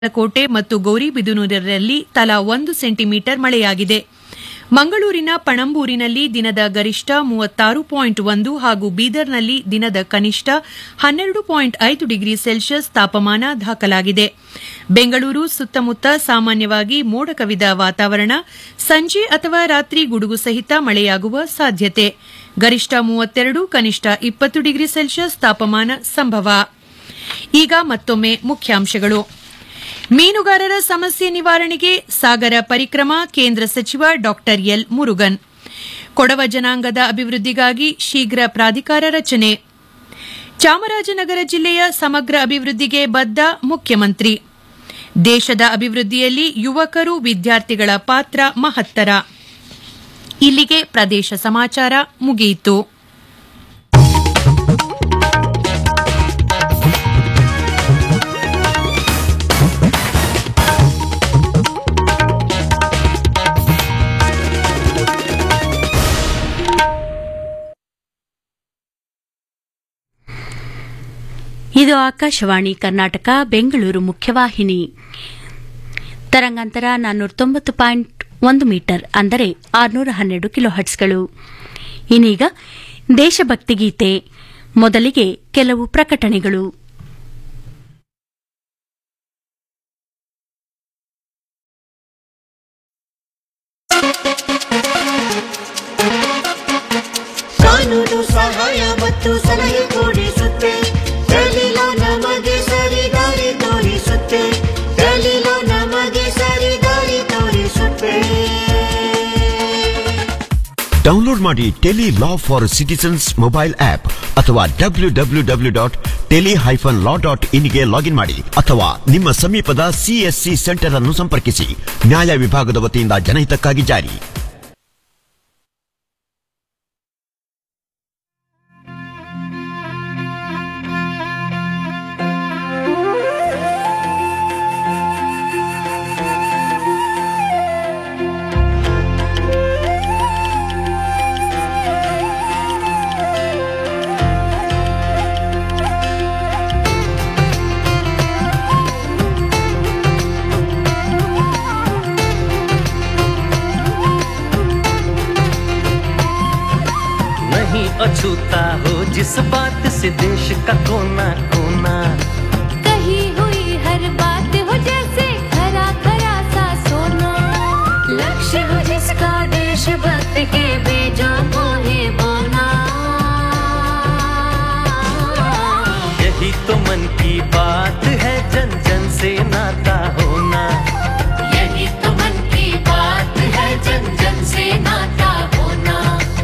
ಕೋಟೆ ಮತ್ತು ಗೌರಿಬಿದನೂರಿನಲ್ಲಿ ತಲಾ ಒಂದು ಸೆಂಟಿಮೀಟರ್ ಮಳೆಯಾಗಿದೆ ಮಂಗಳೂರಿನ ಪಣಂಬೂರಿನಲ್ಲಿ ದಿನದ ಗರಿಷ್ಠ ಮೂವತ್ತಾರು ಪಾಯಿಂಟ್ ಒಂದು ಹಾಗೂ ಬೀದರ್ನಲ್ಲಿ ದಿನದ ಕನಿಷ್ಠ ಹನ್ನೆರಡು ಪಾಯಿಂಟ್ ಐದು ಡಿಗ್ರಿ ಸೆಲ್ಸಿಯಸ್ ತಾಪಮಾನ ದಾಖಲಾಗಿದೆ ಬೆಂಗಳೂರು ಸುತ್ತಮುತ್ತ ಸಾಮಾನ್ಯವಾಗಿ ಮೋಡ ಕವಿದ ವಾತಾವರಣ ಸಂಜೆ ಅಥವಾ ರಾತ್ರಿ ಗುಡುಗು ಸಹಿತ ಮಳೆಯಾಗುವ ಸಾಧ್ಯತೆ ಗರಿಷ್ಠ ಮೂವತ್ತೆರಡು ಕನಿಷ್ಠ ಇಪ್ಪತ್ತು ಡಿಗ್ರಿ ಸೆಲ್ಸಿಯಸ್ ತಾಪಮಾನ ಸಂಭವ ಈಗ ಮತ್ತೊಮ್ಮೆ ಮುಖ್ಯಾಂಶಗಳು ಮೀನುಗಾರರ ಸಮಸ್ಯೆ ನಿವಾರಣೆಗೆ ಸಾಗರ ಪರಿಕ್ರಮ ಕೇಂದ್ರ ಸಚಿವ ಡಾ ಎಲ್ ಮುರುಗನ್ ಕೊಡವ ಜನಾಂಗದ ಅಭಿವೃದ್ಧಿಗಾಗಿ ಶೀಘ್ರ ಪ್ರಾಧಿಕಾರ ರಚನೆ ಚಾಮರಾಜನಗರ ಜಿಲ್ಲೆಯ ಸಮಗ್ರ ಅಭಿವೃದ್ಧಿಗೆ ಬದ್ಧ ಮುಖ್ಯಮಂತ್ರಿ ದೇಶದ ಅಭಿವೃದ್ಧಿಯಲ್ಲಿ ಯುವಕರು ವಿದ್ಯಾರ್ಥಿಗಳ ಪಾತ್ರ ಮಹತ್ತರ ಇಲ್ಲಿಗೆ ಪ್ರದೇಶ ಸಮಾಚಾರ ಮುಗಿಯಿತು ಇದು ಆಕಾಶವಾಣಿ ಕರ್ನಾಟಕ ಬೆಂಗಳೂರು ಮುಖ್ಯವಾಹಿನಿ ತರಂಗಾಂತರ ನಾನ್ನೂರ ತೊಂಬತ್ತು ಪಾಯಿಂಟ್ ಒಂದು ಮೀಟರ್ ಅಂದರೆ ಆರುನೂರ ಹನ್ನೆರಡು ಕಿಲೋ ಹಟ್ಸ್ಗಳು ಇನ್ನೀಗ ದೇಶಭಕ್ತಿ ಗೀತೆ ಮೊದಲಿಗೆ ಕೆಲವು ಪ್ರಕಟಣೆಗಳು ಕಾನೂನು ಸಹಾಯ ಮತ್ತು ಸಲಹೆ ಕೊಡಿಸುತ್ತೆ ದಲಿಲು ನಮಗೆ ಸರಿ ದಾರಿ ತೋರಿಸುತ್ತೆ ದಲಿಲು ನಮಗೆ ಸರಿ ದಾರಿ ತೋರಿಸುತ್ತೆ ಡೌನ್ಲೋಡ್ ಮಾಡಿ tele law for citizens mobile app ಅಥವಾ W W W dot tele hyphen law dot ಇನ್ಗೆ ಲಾಗಿನ್ ಮಾಡಿ ಅಥವಾ ನಿಮ್ಮ ಸಮೀಪದ ಸಿಎಸ್ಸಿ ಸೆಂಟರ್ ಅನ್ನು ಸಂಪರ್ಕಿಸಿ ನ್ಯಾಯ ವಿಭಾಗದ ವತಿಯಿಂದ ಜನಹಿತಕ್ಕಾಗಿ ಜಾರಿ नहीं अछूता हो जिस बात से देश का कोना कोना कही हुई हर बात हो जैसे खरा खरा सा सोना लक्ष्य हो जिसका देशभक्त के बीजों को ही बोना यही तो मन की बात है जन जन से नाता होना यही तो मन की बात है जन जन से नाता होना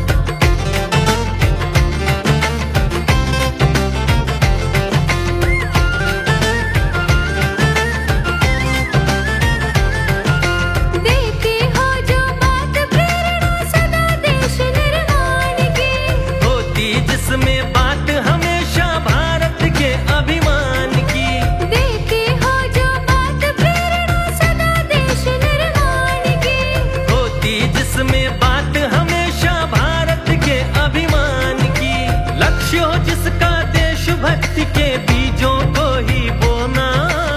देती हो जो बात प्रेरणा सदा देश निर्माण की होती जिसमें बात हमेशा भारत के अभिमान की देती हो जो बात प्रेरणा सदा देश निर्माण की होती जिसमें बात हमेशा भारत के अभिमान की लक्ष्य हो जिसका देशभक्ति के बीजों को ही बोना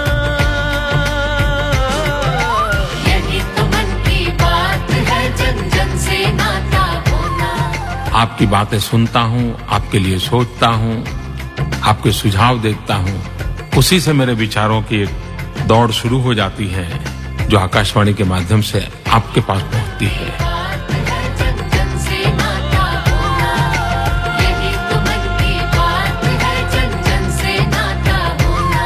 यही तो मन की बात है जन जन से नाता होना आपकी बातें सुनता हूँ आपके लिए सोचता हूँ आपके सुझाव देखता हूँ उसी से मेरे विचारों की एक दौड़ शुरू हो जाती है जो आकाशवाणी के माध्यम से आपके पास पहुँचती है बात है जन जन से नाता होना यही तो मन की बात है जन जन से नाता होना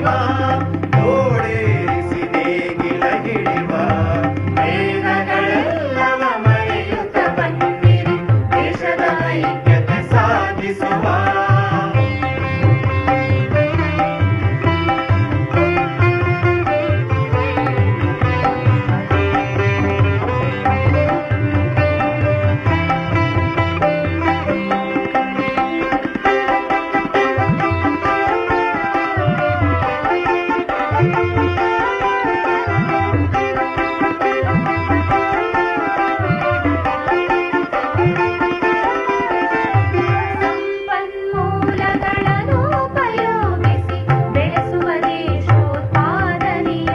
ಓಡೇರಿಸಿ ನೇಗಿಲ ಹಿಡಿವ ವೇದಗಳೆಲ್ಲವ ಮರೆಯುತ್ತ ಬನ್ನಿರಿ ದೇಶದ ಐಕ್ಯತೆ ಸಾಧಿಸುವ ಸಂಪನ್ಮೂಲಗಳನ್ನು ಉಪಯೋಗಿಸಿ ಬೆಳೆಸುವ ದೇಶೋತ್ಪಾದನೆಯ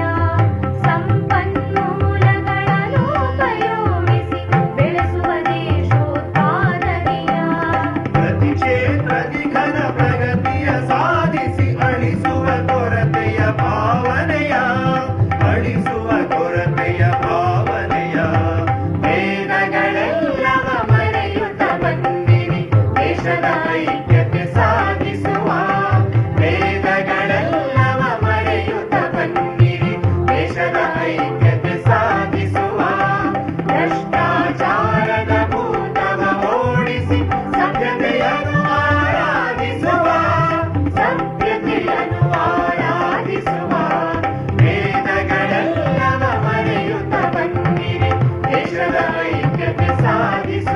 ಸಂಪನ್ಮೂಲಗಳನ್ನು ಉಪಯೋಗಿಸಿ ಬೆಳೆಸುವ ದೇಶೋತ್ಪಾದನೆಯ ಪ್ರತಿ ಕ್ಷೇತ್ರದಿ ಘನ ಪ್ರಗತಿಯ ಸಾಧಿಸಿ ಅಳಿಸುವ ಕೊರತೆಯ ಭಾವನೆಯ ಅಳಿಸುವ ಕೊರತೆಯ ಭಾವನೆಯ ವೇದಗಳೆಲ್ಲವ ಮರೆಯುತ್ತ ಬಂದಿರಿ ದೇಶದ ಐಕ್ಯತೆ ಸಾಧಿಸುವ ವೇದಗಳೆಲ್ಲವ ಮರೆಯುತ್ತ ಬಂದಿರಿ ದೇಶದ ಐಕ್ಯತೆ ಸಾಧಿಸುವ ಭ್ರಷ್ಟಾಚಾರದ ಭೂತವ ಓಡಿಸಿ ಸಭ್ಯತೆಯನ್ನು ಆರಾಧಿಸುವ ಸಭ್ಯತೆಯನ್ನು ಆರಾಧಿಸುವ ವೇದಗಳೆಲ್ಲವ ಮರೆಯುತ್ತ ಬನ್ನಿರಿ ದೇಶದ ಐಕ್ಯತೆ ಸಾಧಿಸುವ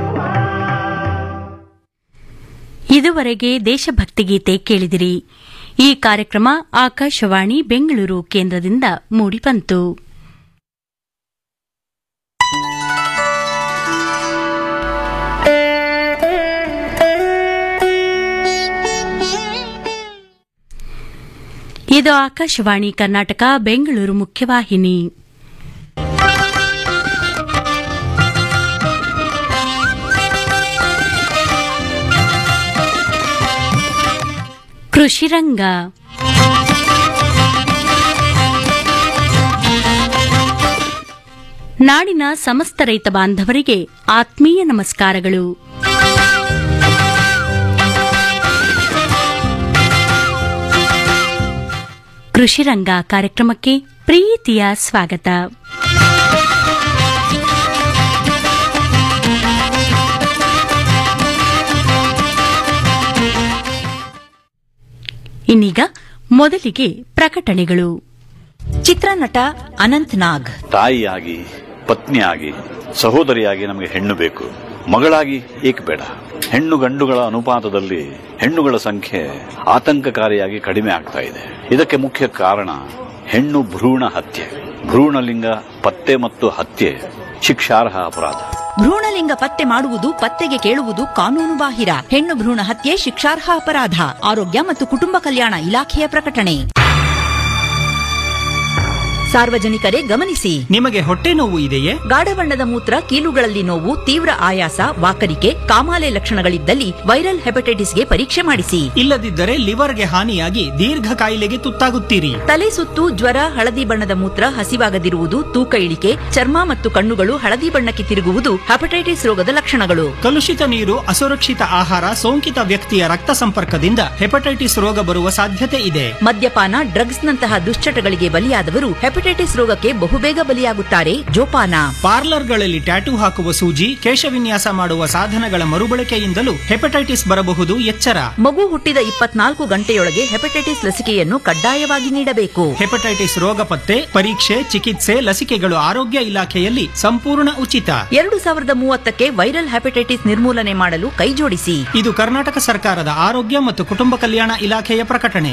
ಇದುವರೆಗೆ ದೇಶಭಕ್ತಿ ಗೀತೆ ಕೇಳಿದಿರಿ ಈ ಕಾರ್ಯಕ್ರಮ ಆಕಾಶವಾಣಿ ಬೆಂಗಳೂರು ಕೇಂದ್ರದಿಂದ ಮೂಡಿಬಂತು ಇದು ಆಕಾಶವಾಣಿ ಕರ್ನಾಟಕ ಬೆಂಗಳೂರು ಮುಖ್ಯವಾಹಿನಿ ಕೃಷಿ ರಂಗ ನಾಡಿನ ಸಮಸ್ತ ರೈತ ಬಾಂಧವರಿಗೆ ಆತ್ಮೀಯ ನಮಸ್ಕಾರಗಳು ಕೃಷಿ ರಂಗ ಕಾರ್ಯಕ್ರಮಕ್ಕೆ ಪ್ರೀತಿಯ ಸ್ವಾಗತ ಇನ್ನೀಗ ಮೊದಲಿಗೆ ಪ್ರಕಟಣೆಗಳು ಚಿತ್ರನಟ ಅನಂತ್ ನಾಗ್ ತಾಯಿಯಾಗಿ ಪತ್ನಿಯಾಗಿ ಸಹೋದರಿಯಾಗಿ ನಮಗೆ ಹೆಣ್ಣು ಬೇಕು ಮಗಳಾಗಿ ಏಕೆ ಬೇಡ ಹೆಣ್ಣು ಗಂಡುಗಳ ಅನುಪಾತದಲ್ಲಿ ಹೆಣ್ಣುಗಳ ಸಂಖ್ಯೆ ಆತಂಕಕಾರಿಯಾಗಿ ಕಡಿಮೆ ಆಗ್ತಾ ಇದೆ ಇದಕ್ಕೆ ಮುಖ್ಯ ಕಾರಣ ಹೆಣ್ಣು ಭ್ರೂಣ ಹತ್ಯೆ ಭ್ರೂಣಲಿಂಗ ಪತ್ತೆ ಮತ್ತು ಹತ್ಯೆ ಶಿಕ್ಷಾರ್ಹ ಅಪರಾಧ ಭ್ರೂಣಲಿಂಗ ಪತ್ತೆ ಮಾಡುವುದು ಪತ್ತೆಗೆ ಕೇಳುವುದು ಕಾನೂನು ಬಾಹಿರ ಹೆಣ್ಣು ಭ್ರೂಣ ಹತ್ಯೆ ಶಿಕ್ಷಾರ್ಹ ಅಪರಾಧ ಆರೋಗ್ಯ ಮತ್ತು ಕುಟುಂಬ ಕಲ್ಯಾಣ ಇಲಾಖೆಯ ಪ್ರಕಟಣೆ ಸಾರ್ವಜನಿಕರೇ ಗಮನಿಸಿ ನಿಮಗೆ ಹೊಟ್ಟೆ ನೋವು ಇದೆಯೇ ಗಾಢ ಬಣ್ಣದ ಮೂತ್ರ ಕೀಲುಗಳಲ್ಲಿ ನೋವು ತೀವ್ರ ಆಯಾಸ ವಾಕರಿಕೆ ಕಾಮಾಲೆ ಲಕ್ಷಣಗಳಿದ್ದಲ್ಲಿ ವೈರಲ್ ಹೆಪಟೈಟಿಸ್ಗೆ ಪರೀಕ್ಷೆ ಮಾಡಿಸಿ ಇಲ್ಲದಿದ್ದರೆ ಲಿವರ್ಗೆ ಹಾನಿಯಾಗಿ ದೀರ್ಘ ಕಾಯಿಲೆಗೆ ತುತ್ತಾಗುತ್ತೀರಿ ತಲೆ ಸುತ್ತು ಜ್ವರ ಹಳದಿ ಬಣ್ಣದ ಮೂತ್ರ ಹಸಿವಾಗದಿರುವುದು ತೂಕ ಇಳಿಕೆ ಚರ್ಮ ಮತ್ತು ಕಣ್ಣುಗಳು ಹಳದಿ ಬಣ್ಣಕ್ಕೆ ತಿರುಗುವುದು ಹೆಪಟೈಟಿಸ್ ರೋಗದ ಲಕ್ಷಣಗಳು ಕಲುಷಿತ ನೀರು ಅಸುರಕ್ಷಿತ ಆಹಾರ ಸೋಂಕಿತ ವ್ಯಕ್ತಿಯ ರಕ್ತ ಸಂಪರ್ಕದಿಂದ ಹೆಪಟೈಟಿಸ್ ರೋಗ ಬರುವ ಸಾಧ್ಯತೆ ಇದೆ ಮದ್ಯಪಾನ ಡ್ರಗ್ಸ್ ನಂತಹ ದುಶ್ಚಟಗಳಿಗೆ ಬಲಿಯಾದವರು ಹೆಪಟೈಟಿಸ್ ರೋಗಕ್ಕೆ ಬಹುಬೇಗ ಬಲಿಯಾಗುತ್ತಾರೆ ಜೋಪಾನ ಪಾರ್ಲರ್ಗಳಲ್ಲಿ ಟ್ಯಾಟೂ ಹಾಕುವ ಸೂಜಿ ಕೇಶವಿನ್ಯಾಸ ಮಾಡುವ ಸಾಧನಗಳ ಮರುಬಳಕೆಯಿಂದಲೂ ಹೆಪಟೈಟಿಸ್ ಬರಬಹುದು ಎಚ್ಚರ ಮಗು ಹುಟ್ಟಿದ ಇಪ್ಪತ್ನಾಲ್ಕು ಗಂಟೆಯೊಳಗೆ ಹೆಪಟೈಟಿಸ್ ಲಸಿಕೆಯನ್ನು ಕಡ್ಡಾಯವಾಗಿ ನೀಡಬೇಕು ಹೆಪಟೈಟಿಸ್ ರೋಗ ಪತ್ತೆ ಪರೀಕ್ಷೆ ಚಿಕಿತ್ಸೆ ಲಸಿಕೆಗಳು ಆರೋಗ್ಯ ಇಲಾಖೆಯಲ್ಲಿ ಸಂಪೂರ್ಣ ಉಚಿತ ಎರಡು ಸಾವಿರದ ಮೂವತ್ತಕ್ಕೆ ವೈರಲ್ ಹೆಪಟೈಟಿಸ್ ನಿರ್ಮೂಲನೆ ಮಾಡಲು ಕೈಜೋಡಿಸಿ ಇದು ಕರ್ನಾಟಕ ಸರ್ಕಾರದ ಆರೋಗ್ಯ ಮತ್ತು ಕುಟುಂಬ ಕಲ್ಯಾಣ ಇಲಾಖೆಯ ಪ್ರಕಟಣೆ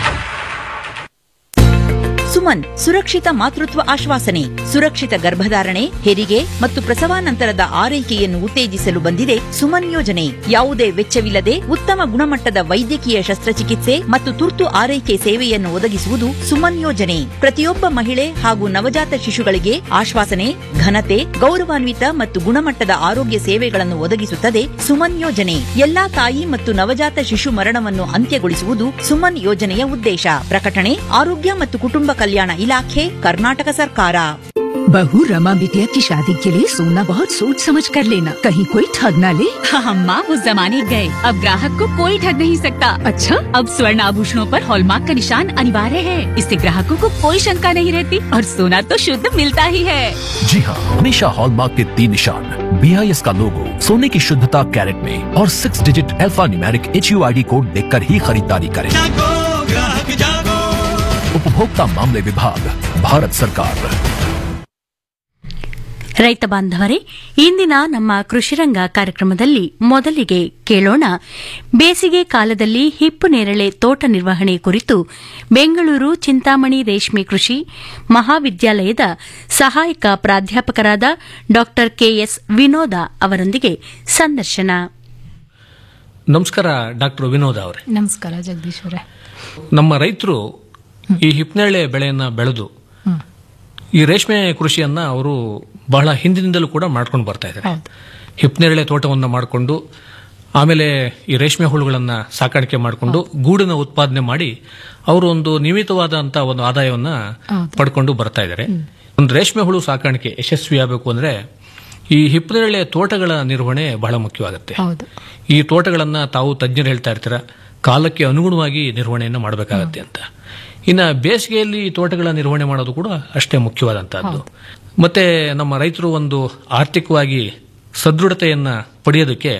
ಸುಮನ್ ಸುರಕ್ಷಿತ ಮಾತೃತ್ವ ಆಶ್ವಾಸನೆ ಸುರಕ್ಷಿತ ಗರ್ಭಧಾರಣೆ ಹೆರಿಗೆ ಮತ್ತು ಪ್ರಸವಾನಂತರದ ಆರೈಕೆಯನ್ನು ಉತ್ತೇಜಿಸಲು ಬಂದಿದೆ ಸುಮನ್ ಯೋಜನೆ ಯಾವುದೇ ವೆಚ್ಚವಿಲ್ಲದೆ ಉತ್ತಮ ಗುಣಮಟ್ಟದ ವೈದ್ಯಕೀಯ ಶಸ್ತ್ರಚಿಕಿತ್ಸೆ ಮತ್ತು ತುರ್ತು ಆರೈಕೆ ಸೇವೆಯನ್ನು ಒದಗಿಸುವುದು ಸುಮನ್ ಯೋಜನೆ ಪ್ರತಿಯೊಬ್ಬ ಮಹಿಳೆ ಹಾಗೂ ನವಜಾತ ಶಿಶುಗಳಿಗೆ ಆಶ್ವಾಸನೆ ಘನತೆ ಗೌರವಾನ್ವಿತ ಮತ್ತು ಗುಣಮಟ್ಟದ ಆರೋಗ್ಯ ಸೇವೆಗಳನ್ನು ಒದಗಿಸುತ್ತದೆ ಸುಮನ್ ಯೋಜನೆ ಎಲ್ಲಾ ತಾಯಿ ಮತ್ತು ನವಜಾತ ಶಿಶು ಮರಣವನ್ನು ಅಂತ್ಯಗೊಳಿಸುವುದು ಸುಮನ್ ಯೋಜನೆಯ ಉದ್ದೇಶ ಪ್ರಕಟಣೆ ಆರೋಗ್ಯ ಮತ್ತು ಕುಟುಂಬ ಕಲ್ಯಾಣ ಇಲಾಖೆ ಕರ್ನಾಟಕ ಸರ್ಕಾರ बहू रमा बिटिया की शादी के लिए सोना बहुत सोच समझ कर लेना कहीं कोई ठग ना ले अम्मा उस जमाने गए अब ग्राहक को कोई ठग नहीं सकता अच्छा अब स्वर्ण आभूषणों पर हॉलमार्क का निशान अनिवार्य है इससे ग्राहकों को कोई शंका नहीं रहती और सोना तो शुद्ध मिलता ही है जी हाँ हमेशा हॉलमार्क के तीन निशान बी आई एस का लोगो सोने की शुद्धता कैरेट में और six digit alphanumeric H U I D code देख कर ही खरीदारी करें उपभोक्ता मामले विभाग भारत सरकार ರೈತ ಬಾಂಧವರೇ ಇಂದಿನ ನಮ್ಮ ಕೃಷಿರಂಗ ಕಾರ್ಯಕ್ರಮದಲ್ಲಿ ಮೊದಲಿಗೆ ಕೇಳೋಣ ಬೇಸಿಗೆ ಕಾಲದಲ್ಲಿ ಹಿಪ್ಪು ನೇರಳೆ ತೋಟ ನಿರ್ವಹಣೆ ಕುರಿತು ಬೆಂಗಳೂರು ಚಿಂತಾಮಣಿ ರೇಷ್ಮೆ ಕೃಷಿ ಮಹಾವಿದ್ಯಾಲಯದ ಸಹಾಯಕ ಪ್ರಾಧ್ಯಾಪಕರಾದ ಡಾ ಕೆಎಸ್ ವಿನೋದ ಅವರೊಂದಿಗೆ ಸಂದರ್ಶನ ನಮಸ್ಕಾರ ಡಾಕ್ಟರ್ ವಿನೋದ್ ಅವರೇ ನಮಸ್ಕಾರ ಜಗದೀಶ್ ಅವರೇ ನಮ್ಮ ರೈತರು ಈ ಹಿಪ್ನೇಳೆ ಬೆಳೆಯನ್ನ ಬೆಳೆದು ಈ ರೇಷ್ಮೆ ಕೃಷಿಯನ್ನ ಅವರು ಬಹಳ ಹಿಂದಿನಿಂದಲೂ ಕೂಡ ಮಾಡ್ಕೊಂಡು ಬರ್ತಾ ಇದ್ದಾರೆ ಹಿಪ್ನೇರಳೆ ತೋಟವನ್ನು ಮಾಡಿಕೊಂಡು ಆಮೇಲೆ ಈ ರೇಷ್ಮೆ ಹುಳುಗಳನ್ನ ಸಾಕಾಣಿಕೆ ಮಾಡಿಕೊಂಡು ಗೂಡಿನ ಉತ್ಪಾದನೆ ಮಾಡಿ ಅವರು ಒಂದು ನಿಯಮಿತವಾದಂತ ಒಂದು ಆದಾಯವನ್ನ ಪಡ್ಕೊಂಡು ಬರ್ತಾ ಇದ್ದಾರೆ ಒಂದು ರೇಷ್ಮೆ ಹುಳು ಸಾಕಾಣಿಕೆ ಯಶಸ್ವಿಯಾಗಬೇಕು ಅಂದ್ರೆ ಈ ಹಿಪ್ಪನೇರಳೆ ತೋಟಗಳ ನಿರ್ವಹಣೆ ಬಹಳ ಮುಖ್ಯವಾಗುತ್ತೆ ಹೌದು ಈ ತೋಟಗಳನ್ನ ತಾವು ತಜ್ಞರು ಹೇಳ್ತಾ ಇರ್ತೀರ ಕಾಲಕ್ಕೆ ಅನುಗುಣವಾಗಿ ನಿರ್ವಹಣೆಯನ್ನು ಮಾಡಬೇಕಾಗತ್ತೆ ಅಂತ ಇನ್ನ ಬೇಸಿಗೆಯಲ್ಲಿ ಈ ತೋಟಗಳ ನಿರ್ವಹಣೆ ಮಾಡೋದು ಕೂಡ ಅಷ್ಟೇ ಮುಖ್ಯವಾದಂತಹದ್ದು ಮತ್ತೆ ನಮ್ಮ ರೈತರು ಒಂದು ಆರ್ಥಿಕವಾಗಿ ಸದೃಢತೆಯನ್ನ ಪಡೆಯೋದಕ್ಕೆ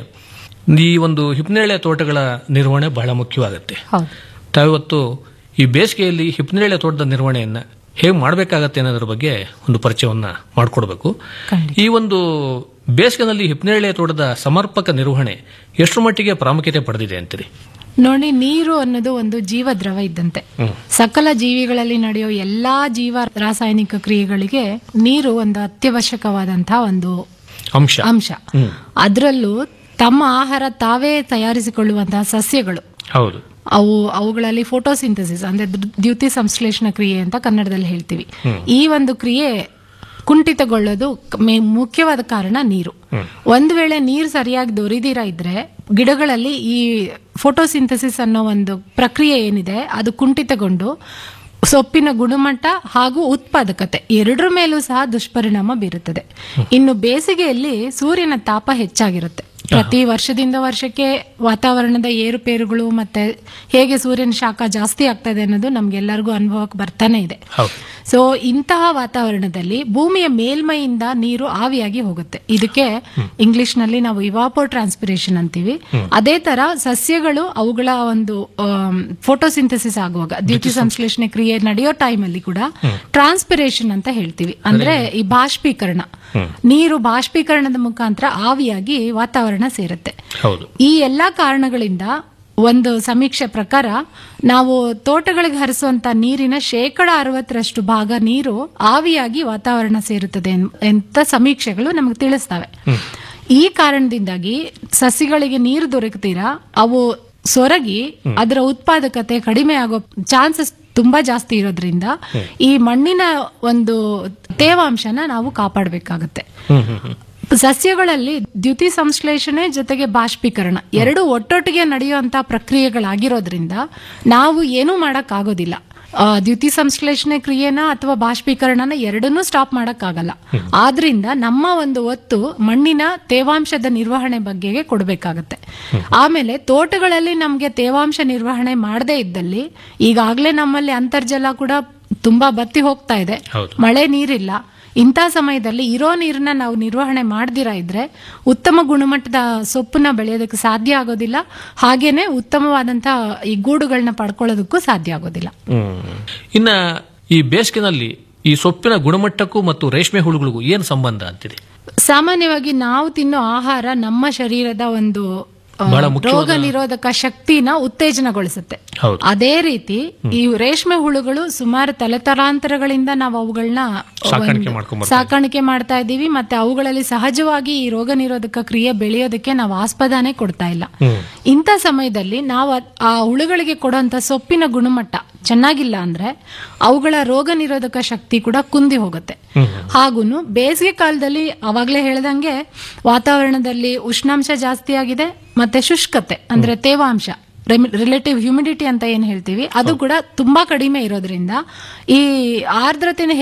ಈ ಒಂದು ಹಿಪ್ನೇಳೆ ತೋಟಗಳ ನಿರ್ವಹಣೆ ಬಹಳ ಮುಖ್ಯವಾಗುತ್ತೆ ಹೌದು ತಾವಿವತ್ತು ಈ ಬೇಸಿಗೆಯಲ್ಲಿ ಹಿಪ್ನೇಳೆ ತೋಟದ ನಿರ್ವಹಣೆಯನ್ನ ಹೇಗೆ ಮಾಡಬೇಕಾಗತ್ತೆ ಅನ್ನೋದ್ರ ಬಗ್ಗೆ ಒಂದು ಪರಿಚಯವನ್ನ ಮಾಡಿಕೊಡ್ಬೇಕು ಈ ಒಂದು ಬೇಸಿಗೆನಲ್ಲಿ ಹಿಪ್ನೇಳೆ ತೋಟದ ಸಮರ್ಪಕ ನಿರ್ವಹಣೆ ಎಷ್ಟು ಮಟ್ಟಿಗೆ ಪ್ರಾಮುಖ್ಯತೆ ಪಡೆದಿದೆ ಅಂತೀರಿ ನೋಡಿ ನೀರು ಅನ್ನೋದು ಒಂದು ಜೀವದ್ರವ ಇದ್ದಂತೆ ಸಕಲ ಜೀವಿಗಳಲ್ಲಿ ನಡೆಯೋ ಎಲ್ಲಾ ಜೀವ ರಾಸಾಯನಿಕ ಕ್ರಿಯೆಗಳಿಗೆ ನೀರು ಒಂದು ಅತ್ಯವಶ್ಯಕವಾದಂತಹ ಒಂದು ಅಂಶ ಅಂಶ ಅದರಲ್ಲೂ ತಮ್ಮ ಆಹಾರ ತಾವೇ ತಯಾರಿಸಿಕೊಳ್ಳುವಂತಹ ಸಸ್ಯಗಳು ಹೌದು ಅವು ಅವುಗಳಲ್ಲಿ ಫೋಟೋಸಿಂಥಸಿಸ್ ಅಂದ್ರೆ ದ್ಯು- ದ್ಯುತಿ ಸಂಶ್ಲೇಷಣ ಕ್ರಿಯೆ ಅಂತ ಕನ್ನಡದಲ್ಲಿ ಹೇಳ್ತೀವಿ ಈ ಒಂದು ಕ್ರಿಯೆ ಕುಂಠಿತಗೊಳ್ಳೋದು ಕ- ಮೇ- ಮುಖ್ಯವಾದ ಕಾರಣ ನೀರು ಒಂದು ವೇಳೆ ನೀರು ಸರಿಯಾಗಿ ದೊರೆದಿರ ಇದ್ರೆ ಗಿಡಗಳಲ್ಲಿ ಈ ಫೋಟೋಸಿಂಥಸಿಸ್ ಅನ್ನೋ ಒಂದು ಪ್ರಕ್ರಿಯೆ ಏನಿದೆ ಅದು ಕುಂಠಿತಗೊಂಡು ಸೊಪ್ಪಿನ ಗುಣಮಟ್ಟ ಹಾಗೂ ಉತ್ಪಾದಕತೆ ಎರಡರ ಮೇಲೂ ಸಹ ದುಷ್ಪರಿಣಾಮ ಬೀರುತ್ತದೆ ಇನ್ನು ಬೇಸಿಗೆಯಲ್ಲಿ ಸೂರ್ಯನ ತಾಪ ಹೆಚ್ಚಾಗಿರುತ್ತೆ ಪ್ರತಿ ವರ್ಷದಿಂದ ವರ್ಷಕ್ಕೆ ವಾತಾವರಣದ ಏರುಪೇರುಗಳು ಮತ್ತೆ ಹೇಗೆ ಸೂರ್ಯನ ಶಾಖ ಜಾಸ್ತಿ ಆಗ್ತದೆ ಅನ್ನೋದು ನಮ್ಗೆಲ್ಲರಿಗೂ ಅನುಭವಕ್ಕೆ ಬರ್ತಾನೆ ಇದೆ ಸೊ ಇಂತಹ ವಾತಾವರಣದಲ್ಲಿ ಭೂಮಿಯ ಮೇಲ್ಮೈಯಿಂದ ನೀರು ಆವಿಯಾಗಿ ಹೋಗುತ್ತೆ ಇದಕ್ಕೆ ಇಂಗ್ಲಿಷ್ ನಲ್ಲಿ ನಾವು ಇವಾಪೋ ಟ್ರಾನ್ಸ್ಪಿರೇಷನ್ ಅಂತೀವಿ ಅದೇ ತರ ಸಸ್ಯಗಳು ಅವುಗಳ ಒಂದು ಫೋಟೋಸಿಂಥಸಿಸ್ ಆಗುವಾಗ ದ್ಯುತಿ ಸಂಶ್ಲೇಷಣೆ ಕ್ರಿಯೆ ನಡೆಯೋ ಟೈಮಲ್ಲಿ ಕೂಡ ಟ್ರಾನ್ಸ್ಪಿರೇಷನ್ ಅಂತ ಹೇಳ್ತೀವಿ ಅಂದ್ರೆ ಈ ಬಾಷ್ಪೀಕರಣ ನೀರು ಬಾಷ್ಪೀಕರಣದ ಮುಖಾಂತರ ಆವಿಯಾಗಿ ವಾತಾವರಣ ಸೇರುತ್ತೆ ಹೌದು ಈ ಎಲ್ಲಾ ಕಾರಣಗಳಿಂದ ಒಂದು ಸಮೀಕ್ಷೆ ಪ್ರಕಾರ ನಾವು ತೋಟಗಳಿಗೆ ಹರಿಸುವಂತ ನೀರಿನ ಶೇಕಡ ಅರವತ್ತರಷ್ಟು ಭಾಗ ನೀರು ಆವಿಯಾಗಿ ವಾತಾವರಣ ಸೇರುತ್ತದೆ ಎನ್- ಅಂತ ಸಮೀಕ್ಷೆಗಳು ನಮಗೆ ತಿಳಿಸ್ತವೆ ಈ ಕಾರಣದಿಂದಾಗಿ ಸಸಿಗಳಿಗೆ ನೀರು ದೊರಕತೀರಾ ಅವು ಸೊರಗಿ ಅದರ ಉತ್ಪಾದಕತೆ ಕಡಿಮೆ ಆಗೋ ಚಾನ್ಸಸ್ ತುಂಬಾ ಜಾಸ್ತಿ ಇರೋದ್ರಿಂದ ಈ ಮಣ್ಣಿನ ಒಂದು ತೇವಾಂಶನ ನಾವು ಕಾಪಾಡಬೇಕಾಗತ್ತೆ ಸಸ್ಯಗಳಲ್ಲಿ ದ್ಯುತಿ ಸಂಶ್ಲೇಷಣೆ ಜೊತೆಗೆ ಬಾಷ್ಪೀಕರಣ ಎರಡು ಒಟ್ಟೊಟ್ಟಿಗೆ ನಡೆಯುವಂತಹ ಪ್ರಕ್ರಿಯೆಗಳಾಗಿರೋದ್ರಿಂದ ನಾವು ಏನೂ ಮಾಡಕ್ ಆಗೋದಿಲ್ಲ ಆ, ದ್ಯುತಿ ಸಂಶ್ಲೇಷಣೆ ಕ್ರಿಯೆನ ಅಥವಾ ಬಾಷ್ಪೀಕರಣನ ಎರಡನ್ನೂ ಸ್ಟಾಪ್ ಮಾಡಕ್ಕಾಗಲ್ಲ ಆದ್ರಿಂದ ನಮ್ಮ ಒಂದು ಒತ್ತು ಮಣ್ಣಿನ ತೇವಾಂಶದ ನಿರ್ವಹಣೆ ಬಗ್ಗೆಗೆ ಕೊಡಬೇಕಾಗತ್ತೆ ಆಮೇಲೆ ತೋಟಗಳಲ್ಲಿ ನಮ್ಗೆ ತೇವಾಂಶ ನಿರ್ವಹಣೆ ಮಾಡದೇ ಇದ್ದಲ್ಲಿ ಈಗಾಗಲೇ ನಮ್ಮಲ್ಲಿ ಅಂತರ್ಜಲ ಕೂಡ ತುಂಬಾ ಬತ್ತಿ ಹೋಗ್ತಾ ಇದೆ ಮಳೆ ನೀರಿಲ್ಲ ಇಂಥ ಸಮಯದಲ್ಲಿ ಇರೋ ನೀರನ್ನ ನಾವು ನಿರ್ವಹಣೆ ಮಾಡ್ದಿರಾ ಇದ್ರೆ ಉತ್ತಮ ಗುಣಮಟ್ಟದ ಸೊಪ್ಪನ್ನ ಬೆಳೆಯೋದಕ್ಕೆ ಸಾಧ್ಯ ಆಗೋದಿಲ್ಲ ಹಾಗೇನೆ ಉತ್ತಮವಾದಂತಹ ಈ ಗೂಡುಗಳನ್ನ ಪಡ್ಕೊಳ್ಳೋದಕ್ಕೂ ಸಾಧ್ಯ ಆಗೋದಿಲ್ಲ ಹ್ಮ್. ಇನ್ನ ಈ ಬೇಸಿಗೆನಲ್ಲಿ ಈ ಸೊಪ್ಪಿನ ಗುಣಮಟ್ಟಕ್ಕೂ ಮತ್ತು ರೇಷ್ಮೆ ಹುಳುಗಳಿಗೂ ಏನು ಸಂಬಂಧ ಅಂತೀರಿ ಸಾಮಾನ್ಯವಾಗಿ ನಾವು ತಿನ್ನೋ ಆಹಾರ ನಮ್ಮ ಶರೀರದ ಒಂದು ಆ, ಬಹಳ ಮುಖ್ಯವಾದ- ರೋಗ ನಿರೋಧಕ ಶಕ್ತಿನ ಉತ್ತೇಜನಗೊಳಿಸುತ್ತೆ ಹೌದು ಅದೇ ರೀತಿ ಈ ರೇಷ್ಮೆ ಹುಳುಗಳು ಸುಮಾರು ತಲೆತಲಾಂತರಗಳಿಂದ ನಾವು ಅವುಗಳನ್ನ ಸಾಕಾಣಿಕೆ ಒಂದು ಮಾಡ್ಕೊಂಡ್ ಬರ್ತಾ ಸಾಕಾಣಿಕೆ ಮಾಡ್ತಾ ಇದ್ದೀವಿ ಮತ್ತೆ ಅವುಗಳಲ್ಲಿ ಸಹಜವಾಗಿ ಈ ರೋಗ ನಿರೋಧಕ ಕ್ರಿಯೆ ಬೆಳೆಯೋದಕ್ಕೆ ನಾವು ಆಸ್ಪದಾನೆ ಕೊಡ್ತಾ ಇಲ್ಲ ಇಂಥ ಸಮಯದಲ್ಲಿ ನಾವು ಅದ್- ಆ ಹುಳುಗಳಿಗೆ ಕೊಡುವಂತ ಸೊಪ್ಪಿನ ಗುಣಮಟ್ಟ ಚೆನ್ನಾಗಿಲ್ಲ ಅಂದ್ರೆ ಅವುಗಳ ರೋಗ ನಿರೋಧಕ ಶಕ್ತಿ ಕೂಡ ಕುಂದಿ ಹೋಗುತ್ತೆ ಹಾಗೂನು ಬೇಸಿಗೆ ಕಾಲದಲ್ಲಿ ಅವಾಗ್ಲೇ ಹೇಳ್ದಂಗೆ ವಾತಾವರಣದಲ್ಲಿ ಉಷ್ಣಾಂಶ ಜಾಸ್ತಿ ಆಗಿದೆ ಮತ್ತೆ ಶುಷ್ಕತೆ ಅಂದ್ರೆ ತೇವಾಂಶ ರಿಲೇಟಿವ್ ಹ್ಯುಮಿಡಿಟಿ ಅಂತ ಏನ್ ಹೇಳ್ತೀವಿ ಅದು ಕೂಡ ತುಂಬಾ ಕಡಿಮೆ ಇರೋದ್ರಿಂದ ಈ ಆರ್ದ್ರತೆನ ಹೆಚ್ಚು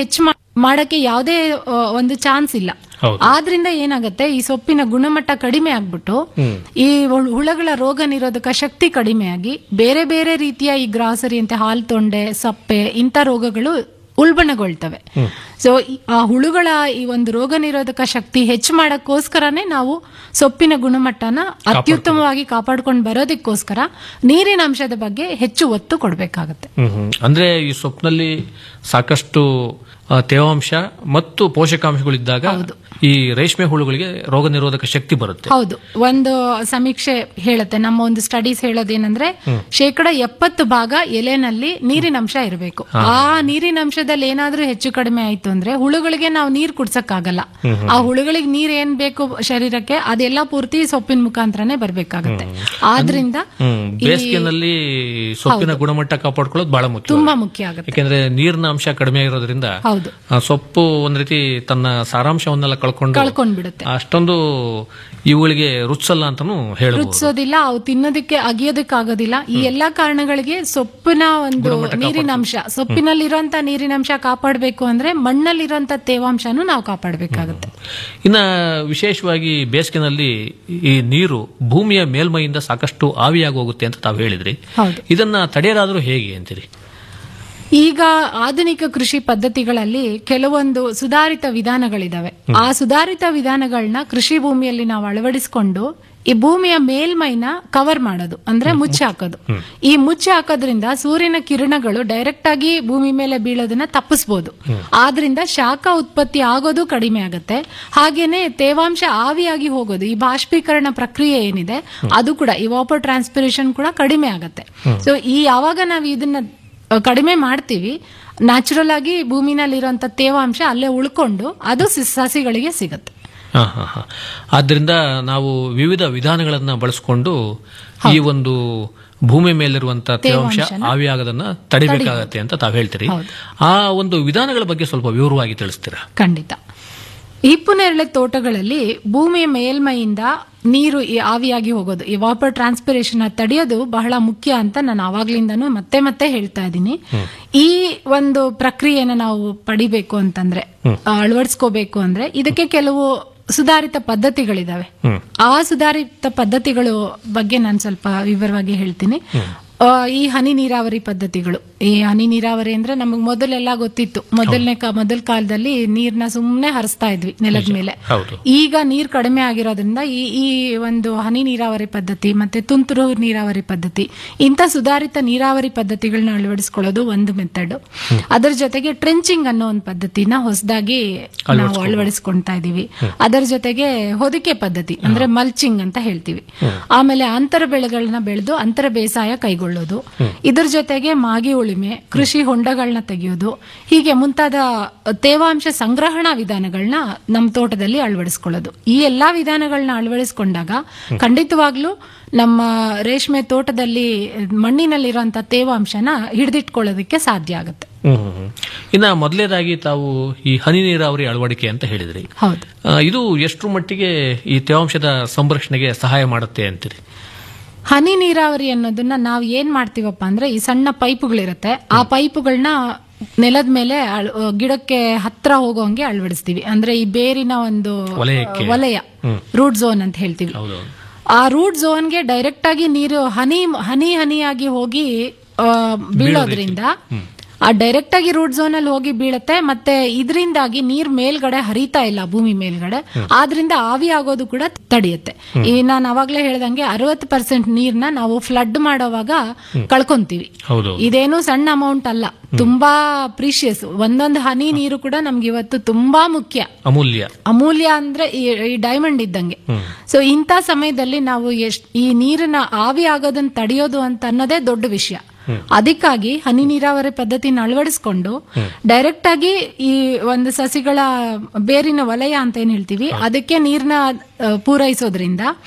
ಮಾಡಕ್ಕೆ ಯಾವುದೇ ಆ, ಒಂದು ಚಾನ್ಸ್ ಇಲ್ಲ ಹೌದು. ಆದ್ರಿಂದ ಏನಾಗುತ್ತೆ ಈ ಸೊಪ್ಪಿನ ಗುಣಮಟ್ಟ ಕಡಿಮೆ ಆಗ್ಬಿಟ್ಟು ಹ್ಮ್. ಈ ಹುಳ- ಹುಳಗಳ ರೋಗ ನಿರೋಧಕ ಶಕ್ತಿ ಕಡಿಮೆಯಾಗಿ ಬೇರೆ ಬೇರೆ ರೀತಿಯ ಈ ಗ್ರಾಸರಿ ಅಂತೆ ಹಾಲ್ ತೊಂಡೆ ಸಪ್ಪೆ ಇಂಥ ರೋಗಗಳು ಉಲ್ಬಣಗೊಳ್ತವೆ ಸೊ ಆ ಹುಳುಗಳ ಈ ಒಂದು ರೋಗ ನಿರೋಧಕ ಶಕ್ತಿ ಹೆಚ್ಚು ಮಾಡಕ್ಕೋಸ್ಕರನೇ ನಾವು ಸೊಪ್ಪಿನ ಗುಣಮಟ್ಟನ ಅತ್ಯುತ್ತಮವಾಗಿ ಕಾಪಾಡ್ಕೊಂಡು ಬರೋದಕ್ಕೋಸ್ಕರ ನೀರಿನ ಅಂಶದ ಬಗ್ಗೆ ಹೆಚ್ಚು ಒತ್ತು ಕೊಡಬೇಕಾಗತ್ತೆ ಹ್ಮ್ ಹ್ಮ್. ಅಂದ್ರೆ ಈ ಸೊಪ್ಪಿನಲ್ಲಿ ಸಾಕಷ್ಟು ಆ, ತೇವಾಂಶ ಮತ್ತು ಪೋಷಕಾಂಶಗಳಿದ್ದಾಗ ಈ ರೇಷ್ಮೆ ಹುಳುಗಳಿಗೆ ರೋಗ ನಿರೋಧಕ ಶಕ್ತಿ ಬರುತ್ತೆ ಹೌದು ಒಂದು ಸಮೀಕ್ಷೆ ಹೇಳುತ್ತೆ ನಮ್ಮ ಒಂದು ಸ್ಟಡೀಸ್ ಹೇಳೋದೇನಂದ್ರೆ ಹ್ಮ್. ಶೇಕಡ ಎಪ್ಪತ್ತು ಭಾಗ ಎಲೆನಲ್ಲಿ ನೀರಿನ ಅಂಶ ಇರಬೇಕು ಹಾ. ಆ ನೀರಿನ ಅಂಶದಲ್ಲಿ ಏನಾದ್ರೂ ಹೆಚ್ಚು ಕಡಿಮೆ ಆಯ್ತು ಅಂದ್ರೆ ಹುಳುಗಳಿಗೆ ನಾವು ನೀರ್ ಕುಡ್ಸಕ್ಕಾಗಲ್ಲ ಹ್ಮ್ ಹ್ಮ್. ಆ ಹುಳುಗಳಿಗೆ ನೀರ್ ಏನ್ ಬೇಕು ಶರೀರಕ್ಕೆ ಅದೆಲ್ಲ ಪೂರ್ತಿ ಸೊಪ್ಪಿನ ಮುಖಾಂತರನೇ ಬರ್ಬೇಕಾಗತ್ತೆ ಆದ್ರಿಂದ ಹ್ಮ್ ಈ- ಬೇಸಿಗೆನಲ್ಲಿ ಸೊಪ್ಪಿನ ಗುಣಮಟ್ಟ ಕಾಪಾಡ್ಕೊಳ್ಳೋದು ಬಹಳ ಮುಖ್ಯ ತುಂಬಾ ಮುಖ್ಯ ಆಗುತ್ತೆ ಯಾಕೆಂದ್ರೆ ನೀರಿನ ಅಂಶ ಕಡಿಮೆ ಇರೋದ್ರಿಂದ ಹೌದು ಆ ಸೊಪ್ಪು ಒಂದ್ ರೀತಿ ತನ್ನ ಸಾರಾಂಶವನ್ನೆಲ್ಲ ಕಳ್ಕೊಂಡು ಕಳ್ಕೊಂಡ್ಬಿಡುತ್ತೆ ಅಷ್ಟೊಂದು ಇವುಗಳಿಗೆ ರುಚಿಸಲ್ಲ ಅಂತಾನು ಹೇಳಬಹುದು ರುಚಿಸೋದಿಲ್ಲ ಅವು ತಿನ್ನೋದಕ್ಕೆ ಅಗಿಯೋದಕ್ಕಾಗೋದಿಲ್ಲ ಈ ಎಲ್ಲಾ ಕಾರಣಗಳಿಗೆ ಸೊಪ್ಪಿನ ಒಂದು ಗುಣಮಟ್ಟ ನೀರಿನ ಅಂಶ ಸೊಪ್ಪಿನಲ್ಲಿರುವಂತ ನೀರಿನ ಅಂಶ ಕಾಪಾಡಬೇಕು ಅಂದ್ರೆ ಮಣ್ಣಲ್ಲಿರುವಂತ ತೇವಾಂಶನೂ ನಾವು ಕಾಪಾಡಬೇಕಾಗುತ್ತೆ ಇನ್ನ ವಿಶೇಷವಾಗಿ ಬೇಸಿಗೆನಲ್ಲಿ ಈ ನೀರು ಭೂಮಿಯ ಮೇಲ್ಮೈಯಿಂದ ಸಾಕಷ್ಟು ಆವಿಯಾಗಿ ಹೋಗುತ್ತೆ ಅಂತ ತಾವು ಹೇಳಿದ್ರಿ ಹೌದು ಇದನ್ನ ತಡೆಯೋದಾದ್ರೂ ಹೇಗೆ ಅಂತೀರಿ ಈಗ ಆಧುನಿಕ ಕೃಷಿ ಪದ್ಧತಿಗಳಲ್ಲಿ ಕೆಲವೊಂದು ಸುಧಾರಿತ ವಿಧಾನಗಳಿದಾವೆ ಆ ಸುಧಾರಿತ ವಿಧಾನಗಳನ್ನ ಕೃಷಿ ಭೂಮಿಯಲ್ಲಿ ನಾವು ಅಳವಡಿಸಿಕೊಂಡು ಈ ಭೂಮಿಯ ಮೇಲ್ಮೈನ ಕವರ್ ಮಾಡೋದು ಅಂದ್ರೆ ಮುಚ್ಚಿ ಹಾಕೋದು ಈ ಮುಚ್ಚಿ ಹಾಕೋದ್ರಿಂದ ಸೂರ್ಯನ ಕಿರಣಗಳು ಡೈರೆಕ್ಟ್ ಆಗಿ ಭೂಮಿ ಮೇಲೆ ಬೀಳೋದನ್ನ ತಪ್ಪಿಸ್ಬೋದು ಆದ್ರಿಂದ ಶಾಖ ಉತ್ಪತ್ತಿ ಆಗೋದು ಕಡಿಮೆ ಆಗುತ್ತೆ ಹಾಗೇನೆ ತೇವಾಂಶ ಆವಿಯಾಗಿ ಹೋಗೋದು ಈ ಬಾಷ್ಪೀಕರಣ ಪ್ರಕ್ರಿಯೆ ಏನಿದೆ ಅದು ಕೂಡ ಈ ವಾಪರ್ ಟ್ರಾನ್ಸ್ಪಿರೇಷನ್ ಕೂಡ ಕಡಿಮೆ ಆಗುತ್ತೆ ಸೊ ಈ ಯಾವಾಗ ನಾವು ಇದನ್ನ ಅ, ಕಡಿಮೆ ಮಾಡ್ತೀವಿ ನ್ಯಾಚುರಲ್ ಆಗಿ ಭೂಮಿನಲ್ಲಿರುವಂತ ತೇವಾಂಶ ಅಲ್ಲೇ ಉಳ್ಕೊಂಡು ಅದು ಸಿ- ಸಸಿಗಳಿಗೆ ಸಿಗುತ್ತೆ ಹಾ ಹಾ ಹಾ ಆದ್ರಿಂದ ನಾವು ವಿವಿಧ ವಿಧಾನಗಳನ್ನ ಬಳಸಿಕೊಂಡು ಈ ಒಂದು ಭೂಮಿ ಮೇಲಿರುವಂತಹ ತೇವಾಂಶ ತೇವಾಂಶನ ಆವಿಯಾಗದನ್ನ ತಡಿಬೇಕಾಗತ್ತೆ ಅಂತ ತಾವು ಹೇಳ್ತೀರಿ ಹೌದು. ಆ ಒಂದು ವಿಧಾನಗಳ ಬಗ್ಗೆ ಸ್ವಲ್ಪ ವಿವರವಾಗಿ ತಿಳಿಸ್ತೀರಾ ಖಂಡಿತ ಹಿಪ್ಪು ನೇರಳೆ ತೋಟಗಳಲ್ಲಿ ಭೂಮಿಯ ಮೇಲ್ಮೈಯಿಂದ ನೀರು ಈ ಆವಿಯಾಗಿ ಹೋಗೋದು ಈ ವಾಪರ್ ಟ್ರಾನ್ಸ್ಪಿರೇಷನ್ ತಡೆಯೋದು ಬಹಳ ಮುಖ್ಯ ಅಂತ ನಾನು ಆವಾಗ್ಲಿಂದನೂ ಮತ್ತೆ ಮತ್ತೆ ಹೇಳ್ತಾ ಇದ್ದೀನಿ ಈ ಒಂದು ಪ್ರಕ್ರಿಯೆನ ನಾವು ಪಡಿಬೇಕು ಅಂತಂದ್ರೆ ಆ, ಅಳವಡಿಸ್ಕೋಬೇಕು ಅಂದ್ರೆ ಇದಕ್ಕೆ ಕೆಲವು ಸುಧಾರಿತ ಪದ್ಧತಿಗಳಿದಾವೆ ಆ ಸುಧಾರಿತ ಪದ್ಧತಿಗಳು ಬಗ್ಗೆ ನಾನು ಸ್ವಲ್ಪ ವಿವರವಾಗಿ ಹೇಳ್ತೀನಿ ಆ, ಈ ಹನಿ ನೀರಾವರಿ ಪದ್ಧತಿಗಳು ಈ ಹನಿ ನೀರಾವರಿ ಅಂದ್ರೆ ನಮಗೆ ಮೊದಲೆಲ್ಲ ಗೊತ್ತಿತ್ತು ಮೊದಲನೇ ಕಾ ಮೊದಲ ಕಾಲದಲ್ಲಿ ನೀರ್ನ ಸುಮ್ಮನೆ ಹರಿಸ್ತಾ ಇದ್ವಿ ನೆಲದ ಮೇಲೆ ಹೌದು ಈಗ ನೀರ್ ಕಡಿಮೆ ಆಗಿರೋದ್ರಿಂದ ಈ ಈ ಒಂದು ಹನಿ ನೀರಾವರಿ ಪದ್ಧತಿ ಮತ್ತೆ ತುಂತುರು ನೀರಾವರಿ ಪದ್ಧತಿ ಇಂಥ ಸುಧಾರಿತ ನೀರಾವರಿ ಪದ್ಧತಿಗಳನ್ನ ಅಳವಡಿಸ್ಕೊಳ್ಳೋದು ಒಂದು ಮೆಥಡ್ ಅದರ ಜೊತೆಗೆ ಟ್ರೆಂಚಿಂಗ್ ಅನ್ನೋ ಒಂದು ಪದ್ಧತಿನ ಹೊಸದಾಗಿ ನಾವು ಅಳವಡಿಸ್ಕೊಂತಾ ಇದೀವಿ ಅದರ ಜೊತೆಗೆ ಹೊದಿಕೆ ಪದ್ಧತಿ ಅಂದ್ರೆ ಮಲ್ಚಿಂಗ್ ಅಂತ ಹೇಳ್ತೀವಿ ಆಮೇಲೆ ಅಂತರ ಬೆಳೆಗಳನ್ನ ಬೆಳೆದು ಅಂತರ ಬೇಸಾಯ ಕೈಗೊಳ್ಳೋದು ಇದ್ರ ಜೊತೆಗೆ ಮಾಗಿ ಉಳಿಮೆ ಕೃಷಿ ಹೊಂಡಗಳನ್ನ ತೆಗೆಯೋದು ಹೀಗೆ ಮುಂತಾದ ತೇವಾಂಶ ಸಂಗ್ರಹಣಾ ವಿಧಾನಗಳನ್ನ ನಮ್ಮ ತೋಟದಲ್ಲಿ ಅಳವಡಿಸ್ಕೊಳ್ಳೋದು ಈ ಎಲ್ಲಾ ವಿಧಾನಗಳನ್ನ ಅಳವಡಿಸ್ಕೊಂಡಾಗ ಖಂಡಿತವಾಗ್ಲೂ ನಮ್ಮ ರೇಷ್ಮೆ ತೋಟದಲ್ಲಿ ಮಣ್ಣಿನಲ್ಲಿರುವಂತ ತೇವಾಂಶನ ಹಿಡಿದಿಟ್ಕೊಳ್ಳೋದಕ್ಕೆ ಸಾಧ್ಯ ಆಗುತ್ತೆ ಹ್ಮ್ ಹ್ಮ್ ಹ್ಮ್. ಇನ್ನ ಮೊದಲನೇದಾಗಿ ತಾವು ಈ ಹನಿ ನೀರಾವರಿ ಅಳವಡಿಕೆ ಅಂತ ಹೇಳಿದ್ರಿ ಹೌದು ಆ, ಇದು ಎಷ್ಟು ಮಟ್ಟಿಗೆ ಈ ತೇವಾಂಶದ ಸಂರಕ್ಷಣೆಗೆ ಸಹಾಯ ಮಾಡುತ್ತೆ ಅಂತೀರಿ ಹನಿ ನೀರಾವರಿ ಅನ್ನೋದನ್ನ ನಾವು ಏನ್ ಮಾಡ್ತೀವಪ್ಪ ಅಂದ್ರೆ ಈ ಸಣ್ಣ ಪೈಪುಗಳಿರುತ್ತೆ ಆ ಪೈಪುಗಳನ್ನ ನೆಲದ ಮೇಲೆ ಅಳ್- ಗಿಡಕ್ಕೆ ಹತ್ರ ಹೋಗೋಂಗೆ ಅಳವಡಿಸ್ತೀವಿ ಅಂದ್ರೆ ಈ ಬೇರಿನ ಒಂದು ವಲಯಕ್ಕೆ. ವಲಯ ಹ್ಮ್. ರೂಟ್ ಝೋನ್ ಅಂತ ಹೇಳ್ತೀವಿ ಹೌದು ಆ ರೂಟ್ ಝೋನ್ಗೆ ಡೈರೆಕ್ಟ್ ಆಗಿ ನೀರು ಹನಿ ಹನಿ ಹನಿಯಾಗಿ ಹೋಗಿ ಆ, ಬೀಳೋದ್ರಿಂದ ಆ ಡೈರೆಕ್ಟ್ ಆಗಿ ರೂಟ್ ಝೋನ್ ಅಲ್ಲಿ ಹೋಗಿ ಬೀಳುತ್ತೆ ಮತ್ತೆ ಇದರಿಂದಾಗಿ ನೀರ್ ಮೇಲ್ಗಡೆ ಹರಿತಾ ಇಲ್ಲ ಭೂಮಿ ಮೇಲ್ಗಡೆ ಆದ್ರಿಂದ ಆವಿ ಆಗೋದು ಕೂಡ ತಡೆಯುತ್ತೆ ಈ ನಾನು ಅವಾಗ್ಲೇ ಹೇಳ್ದಂಗೆ ಅರವತ್ತು ಪರ್ಸೆಂಟ್ ನೀರ್ನ ನಾವು ಫ್ಲಡ್ ಮಾಡೋವಾಗ ಕಳ್ಕೊಂತೀವಿ ಹೌದು ಇದೇನು ಸಣ್ಣ ಅಮೌಂಟ್ ಅಲ್ಲ ತುಂಬಾ ಪ್ರೀಶಿಯಸ್ ಒಂದೊಂದು ಹನಿ ನೀರು ಕೂಡ ನಮ್ಗೆ ಇವತ್ತು ತುಂಬಾ ಮುಖ್ಯ ಅಮೂಲ್ಯ ಅಮೂಲ್ಯ ಅಂದ್ರೆ ಈ ಈ ಡೈಮಂಡ್ ಇದ್ದಂಗೆ ಸೊ ಇಂಥ ಸಮಯದಲ್ಲಿ ನಾವು ಎಷ್ಟ್ ಈ ನೀರನ್ನ ಆವಿ ಆಗೋದನ್ನ ತಡೆಯೋದು ಅಂತ ಅನ್ನೋದೇ ದೊಡ್ಡ ವಿಷಯ ಅದಕ್ಕಾಗಿ ಹನಿ ನೀರಾವರಿ ಪದ್ಧತಿನ ಅಳವಡಿಸ್ಕೊಂಡು ಡೈರೆಕ್ಟ್ ಆಗಿ ಈ ಒಂದು ಸಸಿಗಳ ಬೇರಿನ ವಲಯ ಅಂತ ಏನ್ ಹೇಳ್ತೀವಿ ಅದಕ್ಕೆ ನೀರ್ನ ಆ, ಪೂರೈಸೋದ್ರಿಂದ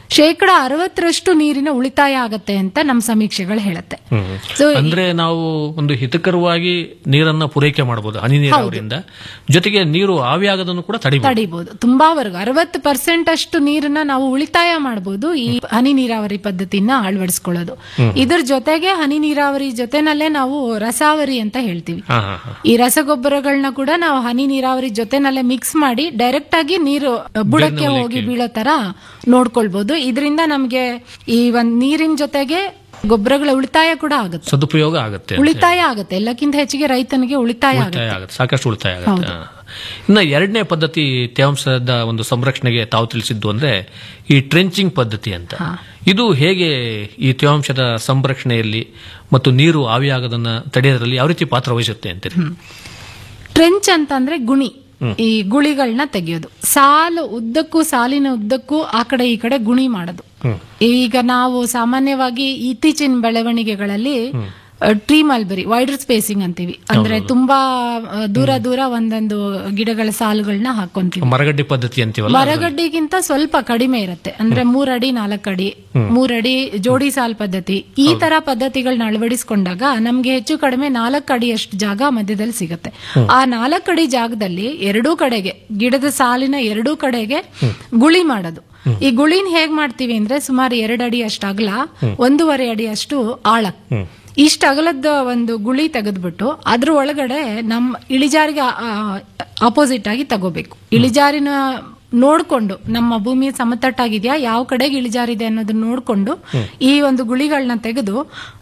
ಶೇಕಡ ಅರವತ್ತರಷ್ಟು ನೀರಿನ ಉಳಿತಾಯ ಆಗತ್ತೆ ಅಂತ ನಮ್ಮ ಸಮೀಕ್ಷೆಗಳು ಹೇಳುತ್ತೆ ಹ್ಮ್. So, ಅಂದ್ರೆ ನಾವು ಒಂದು ಹಿತಕರವಾಗಿ ನೀರನ್ನ ಪೂರೈಕೆ ಮಾಡಬಹುದು ಹನಿ ನೀರಾವರಿಯಿಂದ ಜೊತೆಗೆ ನೀರು ಆವಿಯಾಗದನ್ನು ಕೂಡ ತಡಿಬಹುದು ತಡಿಬಹುದು ತುಂಬಾ ವರ್ಗ ಅರವತ್ತು ಪರ್ಸೆಂಟ್ ಅಷ್ಟು ನೀರನ್ನ ನಾವು ಉಳಿತಾಯ ಮಾಡಬಹುದು ಈ ಹನಿ ನೀರಾವರಿ ಪದ್ಧತಿನ ಅಳವಡಿಸ್ಕೊಳ್ಳೋದು ಹ್ಮ್. ಇದ್ರ ಜೊತೆಗೆ ಹನಿ ನೀರಾವರಿ ಜೊತೆನಲ್ಲೇ ನಾವು ರಸಾವರಿ ಅಂತ ಹೇಳ್ತೀವಿ ಹಾ ಹಾ ಹಾ ಈ ರಸಗೊಬ್ಬರಗಳನ್ನ ಕೂಡ ನಾವು ಹನಿ ನೀರಾವರಿ ಜೊತೆನಲ್ಲೇ ಮಿಕ್ಸ್ ಮಾಡಿ ಡೈರೆಕ್ಟ್ ಆಗಿ ನೀರು ಅ, ಬುಡಕ್ಕೆ ಬೆಳೆನ ಹೋಗಿ ಒಲಿಕೆ. ಬೀಳೋ ತರ ನೋಡ್ಕೊಳ್ಬಹುದು ಇದರಿಂದ ನಮ್ಗೆ ಈ ಒಂದ್ ನೀರಿನ ಜೊತೆಗೆ ಗೊಬ್ಬರಗಳ ಉಳಿತಾಯ ಕೂಡ ಆಗುತ್ತೆ ಸದುಪಯೋಗ ಆಗುತ್ತೆ ಅಂತ ಉಳಿತಾಯ ಆಗುತ್ತೆ ಎಲ್ಲಕ್ಕಿಂತ ಹೆಚ್ಚಿಗೆ ರೈತನಿಗೆ ಉಳಿತಾಯ ಉಳಿತಾಯ ಆಗುತ್ತೆ ಆಗುತ್ತೆ ಸಾಕಷ್ಟು ಉಳಿತಾಯ ಆಗುತ್ತೆ ಹೌದು. ಹಾ. ಇನ್ನು ಎರಡನೇ ಪದ್ಧತಿ ತೇವಾಂಶದ ಒಂದು ಸಂರಕ್ಷಣೆಗೆ ತಾವು ತಿಳಿಸಿದ್ದು ಅಂದ್ರೆ ಈ ಟ್ರೆಂಚಿಂಗ್ ಪದ್ಧತಿ ಅಂತ ಇದು ಹೇಗೆ ಈ ತೇವಾಂಶದ ಸಂರಕ್ಷಣೆಯಲ್ಲಿ ಮತ್ತು ನೀರು ಆವಿಯಾಗದನ್ನ ತಡೆಯೋದ್ರಲ್ಲಿ ಯಾವ ರೀತಿ ಪಾತ್ರ ವಹಿಸುತ್ತೆ ಅಂತೀರಿ ಟ್ರೆಂಚ್ ಅಂತಂದ್ರೆ ಗುಣಿ ಹ್ಮ್. ಈ ಗುಳಿಗಳನ್ನ ತೆಗೆಯೋದು ಸಾಲು ಉದ್ದಕ್ಕೂ ಸಾಲಿನ ಉದ್ದಕ್ಕೂ ಆ ಕಡೆ ಈ ಕಡೆ ಗುಣಿ ಮಾಡೋದು ಹ್ಮ್. ಈಗ ನಾವು ಸಾಮಾನ್ಯವಾಗಿ ಇತ್ತೀಚಿನ ಬೆಳವಣಿಗೆಗಳಲ್ಲಿ ಟ್ರೀ ಮಲ್ಬರಿ ವೈಡರ್ ಸ್ಪೇಸಿಂಗ್ ಅಂತೀವಿ ಅಂದ್ರೆ ಹೌದೌದು. ತುಂಬಾ ಆ, ದೂರ ದೂರ ಒಂದೊಂದು ಗಿಡಗಳ ಸಾಲುಗಳನ್ನ ಹಾಕೊಂತೀವಿ ಮರಗಡ್ಡೆ ಪದ್ಧತಿ ಅಂತೀವಲ್ಲ ಮರಗಡ್ಡೆಗಿಂತ ಸ್ವಲ್ಪ ಕಡಿಮೆ ಇರುತ್ತೆ ಅಂದ್ರೆ ಮೂರಡಿ ನಾಲ್ಕಡಿ ಹ್ಮ್. ಮೂರಡಿ ಜೋಡಿ ಸಾಲ್ ಪದ್ಧತಿ ಈ ತರ ಪದ್ಧತಿಗಳನ್ನ ಅಳವಡಿಸಿಕೊಂಡಾಗ ನಮ್ಗೆ ಹೆಚ್ಚು ಕಡಿಮೆ ನಾಲ್ಕು ಅಡಿಯಷ್ಟು ಜಾಗ ಮಧ್ಯದಲ್ಲಿ ಸಿಗುತ್ತೆ ಹ್ಮ್. ಆ ನಾಲ್ಕು ಅಡಿ ಜಾಗದಲ್ಲಿ ಎರಡೂ ಕಡೆಗೆ ಗಿಡದ ಸಾಲಿನ ಎರಡೂ ಕಡೆಗೆ ಗುಳಿ ಮಾಡೋದು ಈ ಗುಳಿನ ಹೇಗ್ ಮಾಡ್ತೀವಿ ಅಂದ್ರೆ ಸುಮಾರು ಎರಡು ಅಡಿ ಅಷ್ಟು ಅಗಲ ಹ್ಮ್. ಒಂದೂವರೆ ಅಡಿ ಅಷ್ಟು ಆಳ ಹ್ಮ್. ಇಷ್ಟ ಅಗಲದ ಒಂದು ಗುಳಿ ತೆಗೆದ್ಬಿಟ್ಟು ಅದ್ರ ಒಳಗಡೆ ನಮ್ಮ ಇಳಿಜಾರಿಗೆ ಅಪೋಸಿಟ್ ಆಗಿ ತಗೋಬೇಕು ಇಳಿಜಾರಿನ ನೋಡ್ಕೊಂಡು ನಮ್ಮ ಭೂಮಿ ಸಮತಟ್ಟಾಗಿದೆಯಾ ಯಾವ ಕಡೆಗೆ ಇಳಿಜಾರಿದೆ ಅನ್ನೋದನ್ನ ನೋಡ್ಕೊಂಡು ಈ ಒಂದು ಗುಳಿಗಳನ್ನ ತೆಗೆದು